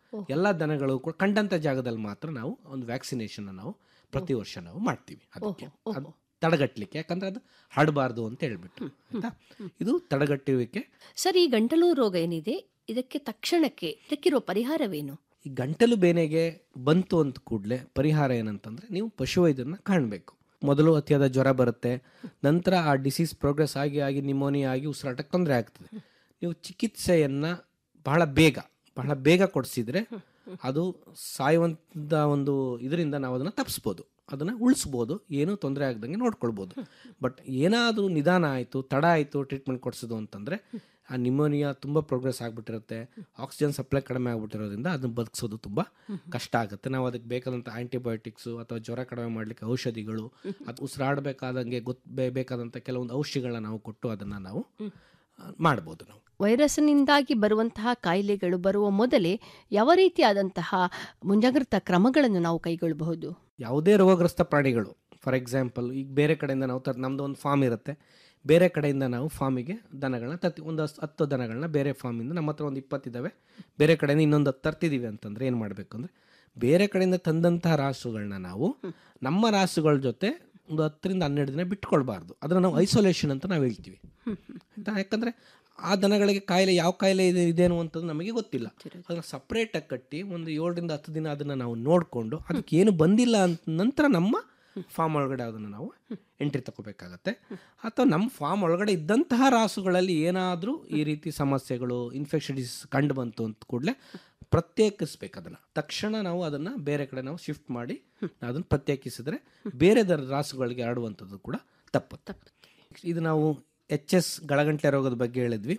ಎಲ್ಲ ದನಗಳು ಕೂಡ ಕಂಡಂಥ ಜಾಗದಲ್ಲಿ ಮಾತ್ರ ನಾವು ಒಂದು ವ್ಯಾಕ್ಸಿನೇಷನ್ ನಾವು ಪ್ರತಿ ವರ್ಷ ನಾವು ಮಾಡ್ತೀವಿ ಅದಕ್ಕೆ ಅದು ತಡೆಗಟ್ಟಲಿಕ್ಕೆ ಯಾಕಂದ್ರೆ ಅದು ಹರಡಬಾರ್ದು ಅಂತ ಹೇಳ್ಬಿಟ್ಟು ಆಯ್ತಾ ಇದು ತಡೆಗಟ್ಟುವಿಕೆ ಸರ್ ಈ ಗಂಟಲು ರೋಗ ಏನಿದೆ ಇದಕ್ಕೆ ತಕ್ಷಣಕ್ಕೆ ಇದಕ್ಕಿರೋ ಪರಿಹಾರವೇನು ಈ ಗಂಟಲು ಬೇನೆಗೆ ಬಂತು ಅಂತ ಕೂಡಲೇ ಪರಿಹಾರ ಏನಂತಂದ್ರೆ ನೀವು ಪಶುವೈದ್ಯರನ್ನ ಕಾಣಬೇಕು ಮೊದಲು ಅತಿಯಾದ ಜ್ವರ ಬರುತ್ತೆ ನಂತರ ಆ ಡಿಸೀಸ್ ಪ್ರೋಗ್ರೆಸ್ ಆಗಿ ಆಗಿ ನಿಮೋನಿಯಾ ಆಗಿ ಉಸಿರಾಟಕ್ಕೆ ತೊಂದರೆ ಆಗ್ತದೆ ನೀವು ಚಿಕಿತ್ಸೆಯನ್ನ ಬಹಳ ಬೇಗ ಬಹಳ ಬೇಗ ಕೊಡಿಸಿದ್ರೆ ಅದು ಸಾಯುವಂಥ ಒಂದು ಇದರಿಂದ ನಾವು ಅದನ್ನು ತಪ್ಪಿಸ್ಬೋದು ಅದನ್ನು ಉಳಿಸ್ಬೋದು ಏನೂ ತೊಂದರೆ ಆಗ್ದಂಗೆ ನೋಡ್ಕೊಳ್ಬೋದು ಬಟ್ ಏನಾದರೂ ನಿಧಾನ ಆಯಿತು ತಡ ಆಯಿತು ಟ್ರೀಟ್ಮೆಂಟ್ ಕೊಡಿಸೋದು ಅಂತಂದರೆ ಆ ನಿಮೋನಿಯಾ ತುಂಬ ಪ್ರೋಗ್ರೆಸ್ ಆಗಿಬಿಟ್ಟಿರುತ್ತೆ ಆಕ್ಸಿಜನ್ ಸಪ್ಲೈ ಕಡಿಮೆ ಆಗಿಬಿಟ್ಟಿರೋದ್ರಿಂದ ಅದನ್ನು ಬದುಕಿಸೋದು ತುಂಬ ಕಷ್ಟ ಆಗುತ್ತೆ ನಾವು ಅದಕ್ಕೆ ಬೇಕಾದಂಥ ಆಂಟಿಬಯೋಟಿಕ್ಸು ಅಥವಾ ಜ್ವರ ಕಡಿಮೆ ಮಾಡಲಿಕ್ಕೆ ಔಷಧಿಗಳು ಅದು ಉಸಿರಾಡಬೇಕಾದಂಗೆ ಗೊತ್ತು ಬೇಕಾದಂಥ ಕೆಲವೊಂದು ಔಷಧಿಗಳನ್ನ ನಾವು ಕೊಟ್ಟು ಅದನ್ನು ನಾವು ಆ, ಮಾಡ್ಬೋದು ನಾವು ವೈರಸ್ನಿಂದಾಗಿ ಬರುವಂತಹ ಕಾಯಿಲೆಗಳು ಬರುವ ಮೊದಲೇ ಯಾವ ರೀತಿಯಾದಂತಹ ಮುಂಜಾಗ್ರತಾ ಕ್ರಮಗಳನ್ನು ನಾವು ಕೈಗೊಳ್ಳಬಹುದು ಯಾವುದೇ ರೋಗಗ್ರಸ್ತ ಪ್ರಾಣಿಗಳು ಫಾರ್ ಎಕ್ಸಾಂಪಲ್ ಈಗ ಬೇರೆ ಕಡೆಯಿಂದ ನಾವು ತರ ನಮ್ಮದು ಒಂದು ಫಾರ್ಮ್ ಇರುತ್ತೆ ಬೇರೆ ಕಡೆಯಿಂದ ನಾವು ಫಾರ್ಮಿಗೆ ದನಗಳನ್ನ ತರ್ತಿ ಒಂದು ಹಸ್- ಹತ್ತು ದನಗಳನ್ನ ಬೇರೆ ಫಾರ್ಮಿಂದ ನಮ್ಮ ಹತ್ರ ಒಂದು ಇಪ್ಪತ್ತಿದ್ದಾವೆ ಬೇರೆ ಕಡೆಯಿಂದ ಇನ್ನೊಂದು ಹತ್ತು ತರ್ತಿದ್ದೀವಿ ಅಂತಂದ್ರೆ ಏನು ಮಾಡಬೇಕು ಅಂದರೆ ಬೇರೆ ಕಡೆಯಿಂದ ತಂದಂತಹ ರಾಸುಗಳನ್ನ ನಾವು ನಮ್ಮ ರಾಸುಗಳ ಜೊತೆ ಒಂದು ಹತ್ತರಿಂದ ಹನ್ನೆರಡು ದಿನ ಬಿಟ್ಕೊಳ್ಬಾರ್ದು ಅದನ್ನು ನಾವು ಐಸೋಲೇಷನ್ ಅಂತ ನಾವು ಹೇಳ್ತೀವಿ ಆಯ್ತಾ ಯಾಕಂದರೆ ಆ ದನಗಳಿಗೆ ಕಾಯಿಲೆ ಯಾವ ಕಾಯಿಲೆ ಇದೆ ಇದೆ ಅನ್ನುವಂಥದ್ದು ನಮಗೆ ಗೊತ್ತಿಲ್ಲ ಅದನ್ನು ಸಪ್ರೇಟಾಗಿ ಕಟ್ಟಿ ಒಂದು ಏಳರಿಂದ ಹತ್ತು ದಿನ ಅದನ್ನು ನಾವು ನೋಡಿಕೊಂಡು ಅದಕ್ಕೆ ಏನು ಬಂದಿಲ್ಲ ಅಂತ ನಂತರ ನಮ್ಮ ಫಾರ್ಮ್ ಒಳಗಡೆ ಅದನ್ನು ನಾವು ಎಂಟ್ರಿ ತಗೋಬೇಕಾಗತ್ತೆ ಅಥವಾ ನಮ್ಮ ಫಾರ್ಮ್ ಒಳಗಡೆ ಇದ್ದಂತಹ ರಾಸುಗಳಲ್ಲಿ ಏನಾದರೂ ಈ ರೀತಿ ಸಮಸ್ಯೆಗಳು ಇನ್ಫೆಕ್ಷನ್ ಡಿಸೀಸ್ ಕಂಡು ಬಂತು ಅಂತ ಕೂಡಲೇ ಪ್ರತ್ಯೇಕಿಸ್ಬೇಕು ಅದನ್ನು ತಕ್ಷಣ ನಾವು ಅದನ್ನು ಬೇರೆ ಕಡೆ ನಾವು ಶಿಫ್ಟ್ ಮಾಡಿ ಅದನ್ನು ಪ್ರತ್ಯೇಕಿಸಿದ್ರೆ ಬೇರೆ ದರ ರಾಸುಗಳಿಗೆ ಹರಡುವಂಥದ್ದು ಕೂಡ ತಪ್ಪುತ್ತೆ ಇದು ನಾವು ಎಚ್ ಎಸ್ ಗಳಗಂಟೆ ರೋಗದ ಬಗ್ಗೆ ಹೇಳಿದ್ವಿ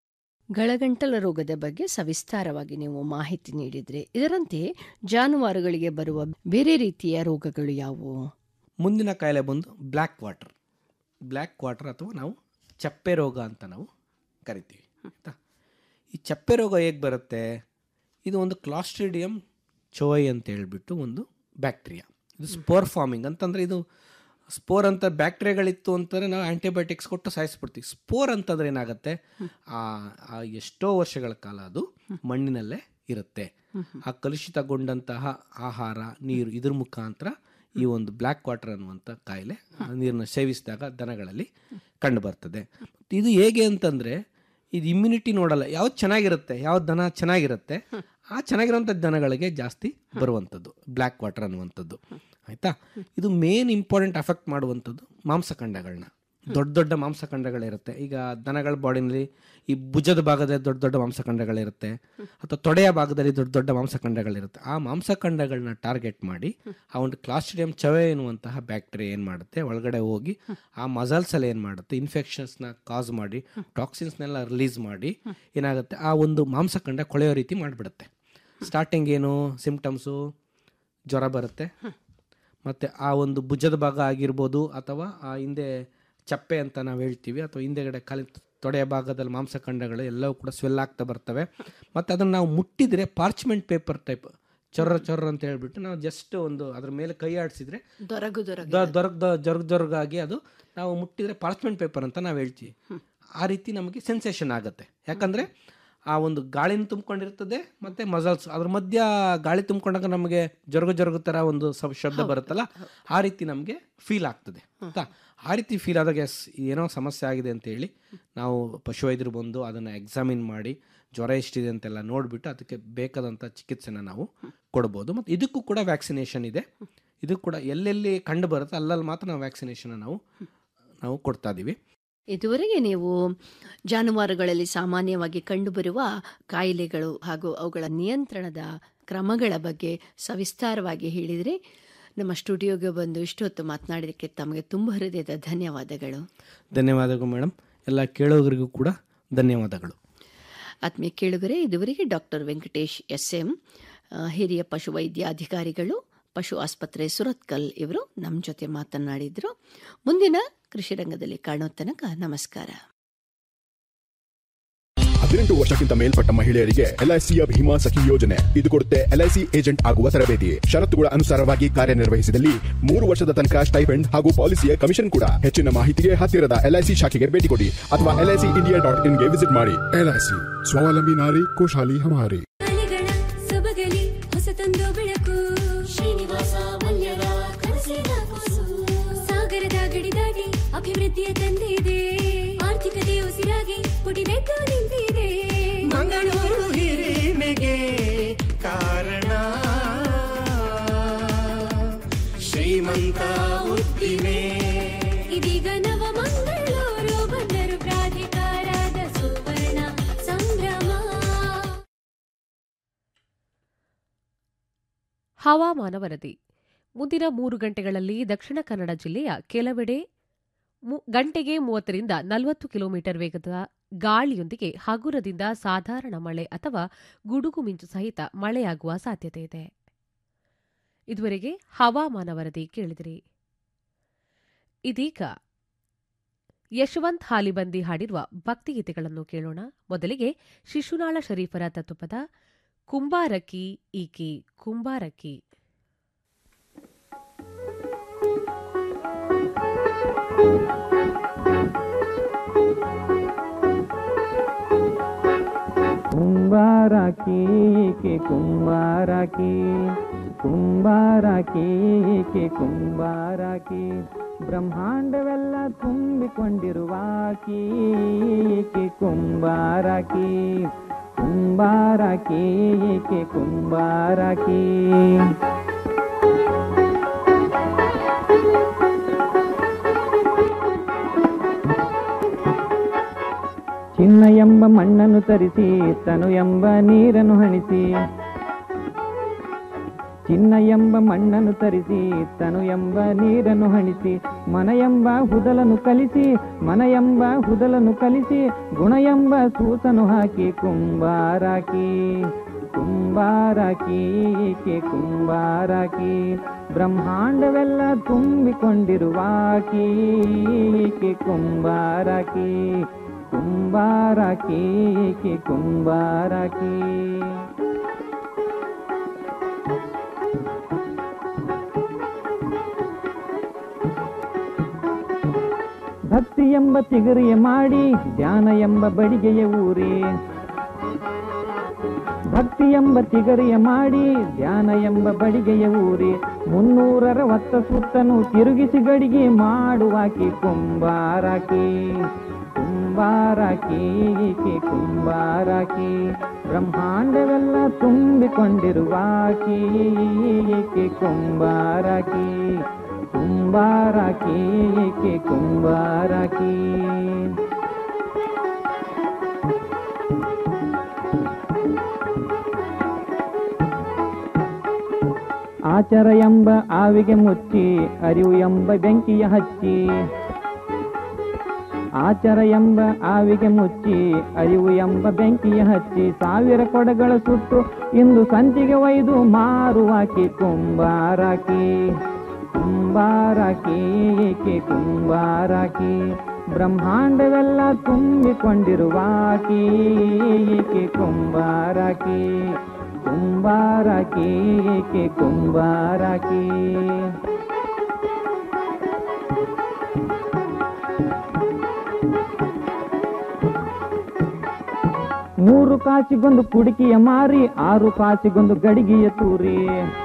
ಗಳಗಂಟಲ ರೋಗದ ಬಗ್ಗೆ ಸವಿಸ್ತಾರವಾಗಿ ನೀವು ಮಾಹಿತಿ ನೀಡಿದ್ರಿ ಇದರಂತೆ ಜಾನುವಾರುಗಳಿಗೆ ಬರುವ ಬೇರೆ ರೀತಿಯ ರೋಗಗಳು ಯಾವುವು ಮುಂದಿನ ಕಾಯಿಲೆ ಬಂದು ಬ್ಲ್ಯಾಕ್ ವಾಟರ್ ಬ್ಲ್ಯಾಕ್ ವಾಟರ್ ಅಥವಾ ನಾವು ಚಪ್ಪೆ ರೋಗ ಅಂತ ನಾವು ಕರಿತೀವಿ ಆಯ್ತಾ ಈ ಚಪ್ಪೆ ರೋಗ ಹೇಗೆ ಬರುತ್ತೆ ಇದು ಒಂದು ಕ್ಲಾಸ್ಟ್ರಿಡಿಯಂ ಚೋಯ್ ಅಂತ ಹೇಳ್ಬಿಟ್ಟು ಒಂದು ಬ್ಯಾಕ್ಟೀರಿಯಾ ಇದು ಸ್ಪೋರ್ ಫಾರ್ಮಿಂಗ್ ಅಂತಂದರೆ ಇದು ಸ್ಪೋರ್ ಅಂತ ಬ್ಯಾಕ್ಟೀರಿಯಾಗಳಿತ್ತು ಅಂತಂದರೆ ನಾವು ಆ್ಯಂಟಿಬಯೋಟಿಕ್ಸ್ ಕೊಟ್ಟು ಸಾಯಿಸ್ಬಿಡ್ತೀವಿ ಸ್ಪೋರ್ ಅಂತಂದ್ರೆ ಏನಾಗುತ್ತೆ ಆ ಆ ಎಷ್ಟೋ ವರ್ಷಗಳ ಕಾಲ ಅದು ಮಣ್ಣಿನಲ್ಲೇ ಇರುತ್ತೆ ಆ ಕಲುಷಿತಗೊಂಡಂತಹ ಆಹಾರ ನೀರು ಇದ್ರ ಮುಖಾಂತರ ಈ ಒಂದು ಬ್ಲ್ಯಾಕ್ ವಾಟರ್ ಅನ್ನುವಂಥ ಕಾಯಿಲೆ ಆ ನೀರನ್ನು ಸೇವಿಸಿದಾಗ ದನಗಳಲ್ಲಿ ಕಂಡು ಬರ್ತದೆ ಇದು ಹೇಗೆ ಅಂತಂದರೆ ಇದು ಇಮ್ಯುನಿಟಿ ನೋಡಲ್ಲ ಯಾವ್ದು ಚೆನ್ನಾಗಿರುತ್ತೆ ಯಾವ ದನ ಚೆನ್ನಾಗಿರುತ್ತೆ ಆ ಚೆನ್ನಾಗಿರೋಂಥ ದನಗಳಿಗೆ ಜಾಸ್ತಿ ಬರುವಂಥದ್ದು ಬ್ಲ್ಯಾಕ್ ವಾಟರ್ ಅನ್ನುವಂಥದ್ದು ಆಯಿತಾ ಇದು ಮೇನ್ ಇಂಪಾರ್ಟೆಂಟ್ ಅಫೆಕ್ಟ್ ಮಾಡುವಂಥದ್ದು ಮಾಂಸಖಂಡಗಳನ್ನ ದೊಡ್ಡ ದೊಡ್ಡ ಮಾಂಸಖಂಡಗಳಿರುತ್ತೆ ಈಗ ದನಗಳ ಬಾಡಿನಲ್ಲಿ ಈ ಭುಜದ ಭಾಗದಲ್ಲಿ ದೊಡ್ಡ ದೊಡ್ಡ ಮಾಂಸಖಂಡಗಳಿರುತ್ತೆ ಅಥವಾ ತೊಡೆಯ ಭಾಗದಲ್ಲಿ ದೊಡ್ಡ ದೊಡ್ಡ ಮಾಂಸಖಂಡಗಳಿರುತ್ತೆ ಆ ಮಾಂಸಖಂಡಗಳನ್ನ ಟಾರ್ಗೆಟ್ ಮಾಡಿ ಆ ಒಂದು ಕ್ಲಾಸ್ಟ್ರಿಡಿಯಂ ಚವೆ ಎನ್ನುವಂತಹ ಬ್ಯಾಕ್ಟೀರಿಯಾ ಏನು ಮಾಡುತ್ತೆ ಒಳಗಡೆ ಹೋಗಿ ಆ ಮಸಲ್ಸಲ್ಲಿ ಏನು ಮಾಡುತ್ತೆ ಇನ್ಫೆಕ್ಷನ್ಸ್ನ ಕಾಸ್ ಮಾಡಿ ಟಾಕ್ಸಿನ್ಸ್ನೆಲ್ಲ ರಿಲೀಸ್ ಮಾಡಿ ಏನಾಗುತ್ತೆ ಆ ಒಂದು ಮಾಂಸಖಂಡ ಕೊಳೆಯೋ ರೀತಿ ಮಾಡಿಬಿಡುತ್ತೆ ಸ್ಟಾರ್ಟಿಂಗ್ ಏನು ಸಿಂಪ್ಟಮ್ಸು ಜ್ವರ ಬರುತ್ತೆ ಮತ್ತು ಆ ಒಂದು ಭುಜದ ಭಾಗ ಆಗಿರ್ಬೋದು ಅಥವಾ ಆ ಹಿಂದೆ ಚಪ್ಪೆ ಅಂತ ನಾವು ಹೇಳ್ತೀವಿ ಅಥವಾ ಹಿಂದೆಗಡೆ ಕಾಲಿ ತೊಡೆಯ ಭಾಗದಲ್ಲಿ ಮಾಂಸಖಂಡಗಳು ಎಲ್ಲವೂ ಕೂಡ ಸ್ವೆಲ್ ಆಗ್ತಾ ಬರ್ತವೆ ಮತ್ತು ಅದನ್ನು ನಾವು ಮುಟ್ಟಿದರೆ ಪಾರ್ಚ್ಮೆಂಟ್ ಪೇಪರ್ ಟೈಪ್ ಚೊರ್ರ ಚೊರ್ರ ಅಂತ ಹೇಳ್ಬಿಟ್ಟು ನಾವು ಜಸ್ಟ್ ಒಂದು ಅದ್ರ ಮೇಲೆ ಕೈ ಆಡಿಸಿದ್ರೆ ದೊರಗು ದೊರಗು ದೊರಗ್ ಜೊರ್ಗ್ ಜೊರ್ಗಾಗಿ ಅದು ನಾವು ಮುಟ್ಟಿದ್ರೆ ಪಾರ್ಚ್ಮೆಂಟ್ ಪೇಪರ್ ಅಂತ ನಾವು ಹೇಳ್ತೀವಿ ಆ ರೀತಿ ನಮಗೆ ಸೆನ್ಸೇಷನ್ ಆಗುತ್ತೆ ಯಾಕಂದರೆ ಆ ಒಂದು ಗಾಳಿನ ತುಂಬ್ಕೊಂಡಿರ್ತದೆ ಮತ್ತು ಮಸಲ್ಸ್ ಅದ್ರ ಮಧ್ಯ ಗಾಳಿ ತುಂಬ್ಕೊಂಡಾಗ ನಮಗೆ ಜೊರಗು ಜೊರಗು ಥರ ಒಂದು ಸ- ಶಬ್ದ ಬರುತ್ತಲ್ಲ ಆ ರೀತಿ ನಮಗೆ ಫೀಲ್ ಆಗ್ತದೆ ಆಯ್ತಾ ಆ ರೀತಿ ಫೀಲ್ ಆದಾಗ ಎಸ್ ಏನೋ ಸಮಸ್ಯೆ ಆಗಿದೆ ಅಂತೇಳಿ ನಾವು ಪಶುವೈದ್ಯರು ಬಂದು ಅದನ್ನು ಎಕ್ಸಾಮಿನ್ ಮಾಡಿ ಜ್ವರ ಎಷ್ಟಿದೆ ಅಂತೆಲ್ಲ ನೋಡಿಬಿಟ್ಟು ಅದಕ್ಕೆ ಬೇಕಾದಂಥ ಚಿಕಿತ್ಸೆನ ನಾವು ಕೊಡ್ಬೋದು ಮತ್ತು ಇದಕ್ಕೂ ಕೂಡ ವ್ಯಾಕ್ಸಿನೇಷನ್ ಇದೆ ಇದು ಕೂಡ ಎಲ್ಲೆಲ್ಲಿ ಕಂಡು ಬರುತ್ತೆ ಅಲ್ಲಲ್ಲಿ ಮಾತ್ರ ನಾವು ವ್ಯಾಕ್ಸಿನೇಷನ್ ನಾವು ನಾವು ಕೊಡ್ತಾ ಇದ್ದೀವಿ ಇದುವರೆಗೆ ನೀವು ಜಾನುವಾರುಗಳಲ್ಲಿ ಸಾಮಾನ್ಯವಾಗಿ ಕಂಡುಬರುವ ಕಾಯಿಲೆಗಳು ಹಾಗೂ ಅವುಗಳ ನಿಯಂತ್ರಣದ ಕ್ರಮಗಳ ಬಗ್ಗೆ ಸವಿಸ್ತಾರವಾಗಿ ಹೇಳಿದರೆ ನಮ್ಮ ಸ್ಟುಡಿಯೋಗೆ ಬಂದು ಇಷ್ಟೊತ್ತು ಮಾತನಾಡಿದಕ್ಕೆ ತಮಗೆ ತುಂಬ ಹೃದಯದ ಧನ್ಯವಾದಗಳು ಧನ್ಯವಾದಗಳು ಮೇಡಮ್ ಎಲ್ಲ ಕೇಳೋರಿಗೂ ಕೂಡ ಧನ್ಯವಾದಗಳು ಆತ್ಮೀಯ ಕೇಳುಗರೆ ಇದುವರೆಗೆ ಡಾಕ್ಟರ್ ವೆಂಕಟೇಶ್ ಎಸ್ ಎಂ ಆ, ಹಿರಿಯ ಪಶುವೈದ್ಯಾಧಿಕಾರಿಗಳು ಪಶು ಆಸ್ಪತ್ರೆ ಸುರತ್ಕಲ್ ಇವರು ನಮ್ಮ ಜೊತೆ ಮಾತನಾಡಿದರು ಮುಂದಿನ ಕೃಷಿ ರಂಗದಲ್ಲಿ ಕಾಣೋ ತನಕ ನಮಸ್ಕಾರ ಹದಿನೆಂಟು ವರ್ಷಕ್ಕಿಂತ ಮೇಲ್ಪಟ್ಟ ಮಹಿಳೆಯರಿಗೆ ಎಲ್ಐಸಿಯ ಭೀಮಾ ಸಖಿ ಯೋಜನೆ ಇದು ಕೊಡುತ್ತೆ ಎಲ್ಐಸಿ ಏಜೆಂಟ್ ಆಗುವ ತರಬೇತಿ ಷರತ್ತುಗಳ ಅನುಸಾರವಾಗಿ ಕಾರ್ಯನಿರ್ವಹಿಸಿದಲ್ಲಿ ಮೂರು ವರ್ಷದ ತನಕ ಸ್ಟೈಪೆಂಡ್ ಹಾಗೂ ಪಾಲಿಸಿಯ ಕಮಿಷನ್ ಕೂಡ ಹೆಚ್ಚಿನ ಮಾಹಿತಿಗೆ ಹತ್ತಿರದ ಎಲ್ಐಸಿ ಶಾಖೆಗೆ ಭೇಟಿ ಕೊಡಿ ಅಥವಾ ಎಲ್ಐಸಿ ಇಂಡಿಯಾ ಡಾಟ್ ಇನ್ಗೆ ವಿಸಿಟ್ ಮಾಡಿ ಎಲ್ಐಸಿ ಸ್ವಾವಲಂಬಿ ನಾರಿ ಖುಷಾಲಿ ಹಮಾರಿ ಸೊಬಗಲಿ ಕಡಿದಾಗಿ ಅಭಿವೃದ್ಧಿಯ ತಂದಿದೆ ಆರ್ಥಿಕತೆ ಉಸಿರಾಗಿ ಪುಟಿದೆದ್ದು ನಿಂತಿದೆ ಮಂಗಳೂರು ಹಿರಿಮೆಗೆ ಕಾರಣ ಶ್ರೀಮಂತ ಉದ್ದಿಮೆ ಇದೀಗ ನವ ಮಂಗಳೂರು ಬಂದರು ಪ್ರಾಧಿಕಾರದ ಸುವರ್ಣ ಸಂಭ್ರಮ ಹವಾಮಾನ ವರದಿ ಮುಂದಿನ ಮೂರು ಗಂಟೆಗಳಲ್ಲಿ ದಕ್ಷಿಣ ಕನ್ನಡ ಜಿಲ್ಲೆಯ ಕೆಲವೆಡೆ ಮು- ಗಂಟೆಗೆ ಮೂವತ್ತರಿಂದ ನಲವತ್ತು ಕಿಲೋಮೀಟರ್ ವೇಗದ ಗಾಳಿಯೊಂದಿಗೆ ಹಗುರದಿಂದ ಸಾಧಾರಣ ಮಳೆ ಅಥವಾ ಗುಡುಗು ಮಿಂಚು ಸಹಿತ ಮಳೆಯಾಗುವ ಸಾಧ್ಯತೆ ಇದೆ ಇದುವರೆಗೆ ಹವಾಮಾನ ವರದಿ ಕೇಳಿದಿರಿ ಇದೀಗ ಯಶವಂತ್ ಹಾಲಿಬಂದಿ ಹಾಡಿರುವ ಭಕ್ತಿಗೀತೆಗಳನ್ನು ಕೇಳೋಣ ಮೊದಲಿಗೆ ಶಿಶುನಾಳ ಶರೀಫರ ತತ್ವಪದ ಕುಂಬಾರಕಿ ಈಕೆ ಕುಂಬಾರಕಿ ಕುಂಬಾರಕಿ ಕೆ ಕುಂಬಾರಕಿ ಕುಂಬಾರಕಿ ಕೆ ಕುಂಬಾರಕಿ ಬ್ರಹ್ಮಾಂಡವೆಲ್ಲ ತುಂಬಿಕೊಂಡಿರುವಾಕಿ ಕೆ ಕುಂಬಾರಕಿ ಕುಂಬಾರಕಿ ಕೆ ಕುಂಬಾರಕಿ ಚಿನ್ನ ಎಂಬ ಮಣ್ಣನ್ನು ತರಿಸಿ ತನು ಎಂಬ ನೀರನ್ನು ಹಣಿಸಿ ಚಿನ್ನ ಎಂಬ ಮಣ್ಣನ್ನು ತರಿಸಿ ತನು ಎಂಬ ನೀರನ್ನು ಹಣಿಸಿ ಮನ ಎಂಬ ಹುದಲನ್ನು ಕಲಿಸಿ ಮನ ಎಂಬ ಹುದಲನ್ನು ಕಲಿಸಿ ಗುಣ ಎಂಬ ಸೂಸನು ಹಾಕಿ ಕುಂಬಾರಾಕಿ ಕುಂಬಾರಾಕಿ ಕೆ ಕುಂಬಾರಾಕಿ ಬ್ರಹ್ಮಾಂಡವೆಲ್ಲ ತುಂಬಿಕೊಂಡಿರುವಾಕಿ ಕೆ ಕುಂಬಾರಾಕಿ ಕುಂಬಾರಾಕಿ ಕೆ ಕುಂಬಾರಾಕಿ ಭಕ್ತಿ ಎಂಬ ಚಿಗುರಿಯ ಮಾಡಿ ಧ್ಯಾನ ಎಂಬ ಬಡಿಗೆಯ ಊರಿ ಭಕ್ತಿ ಎಂಬ ಚಿಗರಿಯ ಮಾಡಿ ಧ್ಯಾನ ಎಂಬ ಬಡಿಗೆಯ ಊರಿ ಮುನ್ನೂರರ ಒತ್ತ ಸುತ್ತನು ತಿರುಗಿಸಿ ಗಡಿಗೆ ಮಾಡುವಾಕಿ ಕುಂಬಾರಾಕಿ ಕುಂಬಾರಾಕಿ ಕೆ ಕುಂಬಾರಾಕಿ ಬ್ರಹ್ಮಾಂಡವೆಲ್ಲ ತುಂಬಿಕೊಂಡಿರುವಾಕಿ ಕೆ ಕುಂಬಾರಾಕಿ ಕುಂಬಾರಾಕಿ ಕೆ ಕುಂಬಾರಾಕಿ ಆಚರ ಎಂಬ ಆವಿಗೆ ಮುಚ್ಚಿ ಅರಿವು ಎಂಬ ಬೆಂಕಿಯ ಹಚ್ಚಿ ಆಚರ ಎಂಬ ಆವಿಗೆ ಮುಚ್ಚಿ ಅರಿವು ಎಂಬ ಬೆಂಕಿಯ ಹಚ್ಚಿ ಸಾವಿರ ಕೊಡಗಳ ಸುಟ್ಟು ಇಂದು ಸಂತಿಗೆ ಒಯ್ದು ಮಾರುವಾಕಿ ಕುಂಬಾರಾಕಿ ಕುಂಬಾರಾಕಿ ಕೆ ಕುಂಬಾರಾಕಿ ಬ್ರಹ್ಮಾಂಡವೆಲ್ಲ ತುಂಬಿಕೊಂಡಿರುವಾಕಿ ಕೆ ಕುಂಬಾರಾಕಿ ಕುಂಬಾರಾಕಿ ಕೆ ಕುಂಬಾರಾಕಿ ಮೂರು ಕಾಸಿಗೊಂದು ಕುಡಿಕೆಯ ಮಾರಿ ಆರು ಕಾಸಿಗೊಂದು ಗಡಿಗೆಯ ತೂರಿ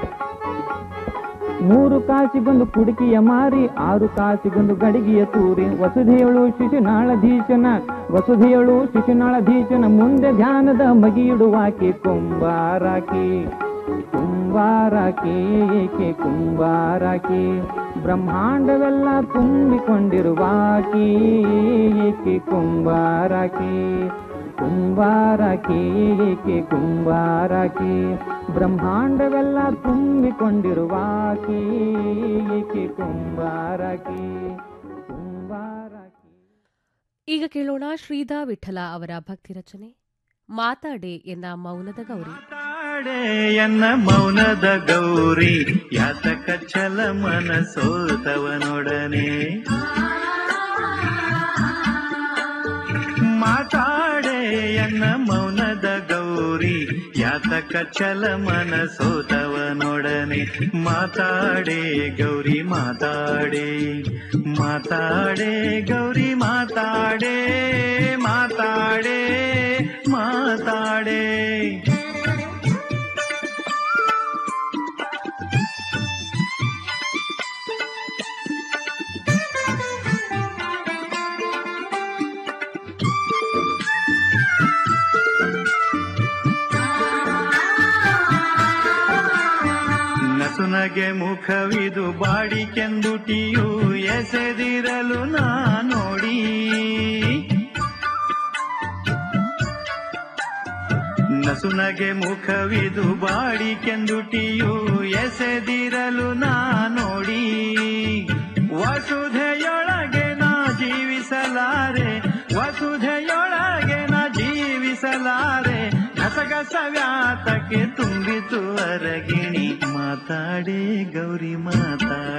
ಮೂರು ಕಾಸಿಗೊಂದು ಕುಡಿಕೆಯ ಮಾರಿ ಆರು ಕಾಸಿಗೊಂದು ಗಡಿಗೆಯ ತೂರಿ ವಸುಧೆಯಳು ಶಿಶುನಾಳಧೀಶನ ವಸುಧೆಯಳು ಶಿಶುನಾಳಧೀಶನ ಮುಂದೆ ಧ್ಯಾನದ ಮಗಿಯಿಡುವಾಕಿ ಕುಂಬಾರಾಕಿ ಕುಂಬಾರಾಕಿ ಕೆ ಕುಂಬಾರಾಕಿ ಬ್ರಹ್ಮಾಂಡವೆಲ್ಲ ತುಂಬಿಕೊಂಡಿರುವಾಕಿ ಕೆ ಕುಂಬಾರಾಕಿ ಕುಂಬಾರಕಿ ಕೆ ಕುಂಬಾರಕಿ ಬ್ರಹ್ಮಾಂಡವೆಲ್ಲ ತುಂಬಿಕೊಂಡಿರುವಾಕಿ ಕೆ ಕುಂಬಾರಕಿ ಕುಂಬಾರಕಿ ಈಗ ಕೇಳೋಣ ಶ್ರೀಧಾ ವಿಠಲ ಅವರ ಭಕ್ತಿ ರಚನೆ ಮಾತಾಡೆ ಎನ್ನ ಮೌನದ ಗೌರಿ ಎನ್ನ ಮೌನದ ಗೌರಿ ಯಾತಕ ಛಲ ಮನಸೋತವನೊಡನೆ ಮಾತಾಡೆ ಎನ್ನ ಮೌನದ ಗೌರಿ ಯಾತಕ ಛಲ ಮನಸೋತವನೊಡನೆ ಮಾತಾಡೆ ಗೌರಿ ಮಾತಾಡೆ ಮಾತಾಡೆ ಗೌರಿ ಮಾತಾಡೆ ಮಾತಾಡೆ ಮಾತಾಡೆ ನಸುನಗೆ ಮುಖವಿದು ಬಾಡಿಕೆಂದುಟಿಯು ಎಸೆದಿರಲು ನಾ ನೋಡಿ ನಸುನಗೆ ಮುಖವಿದು ಬಾಡಿಕೆಂದುಟಿಯು ಎಸೆದಿರಲು ನಾ ನೋಡಿ ವಸುಧೆಯೊಳಗೆ ನಾ ಜೀವಿಸಲಾರೆ ವಸುಧೆಯೊಳಗೆ ನಾ ಜೀವಿಸಲಾರೆ ನಸಗಸ ವ್ಯಾತಕ್ಕೆ ತುಂಬಿತು ಅರಗಿಣಿ ಮಾತಾಡೆ ಗೌರಿ ಮಾತಾಡೆ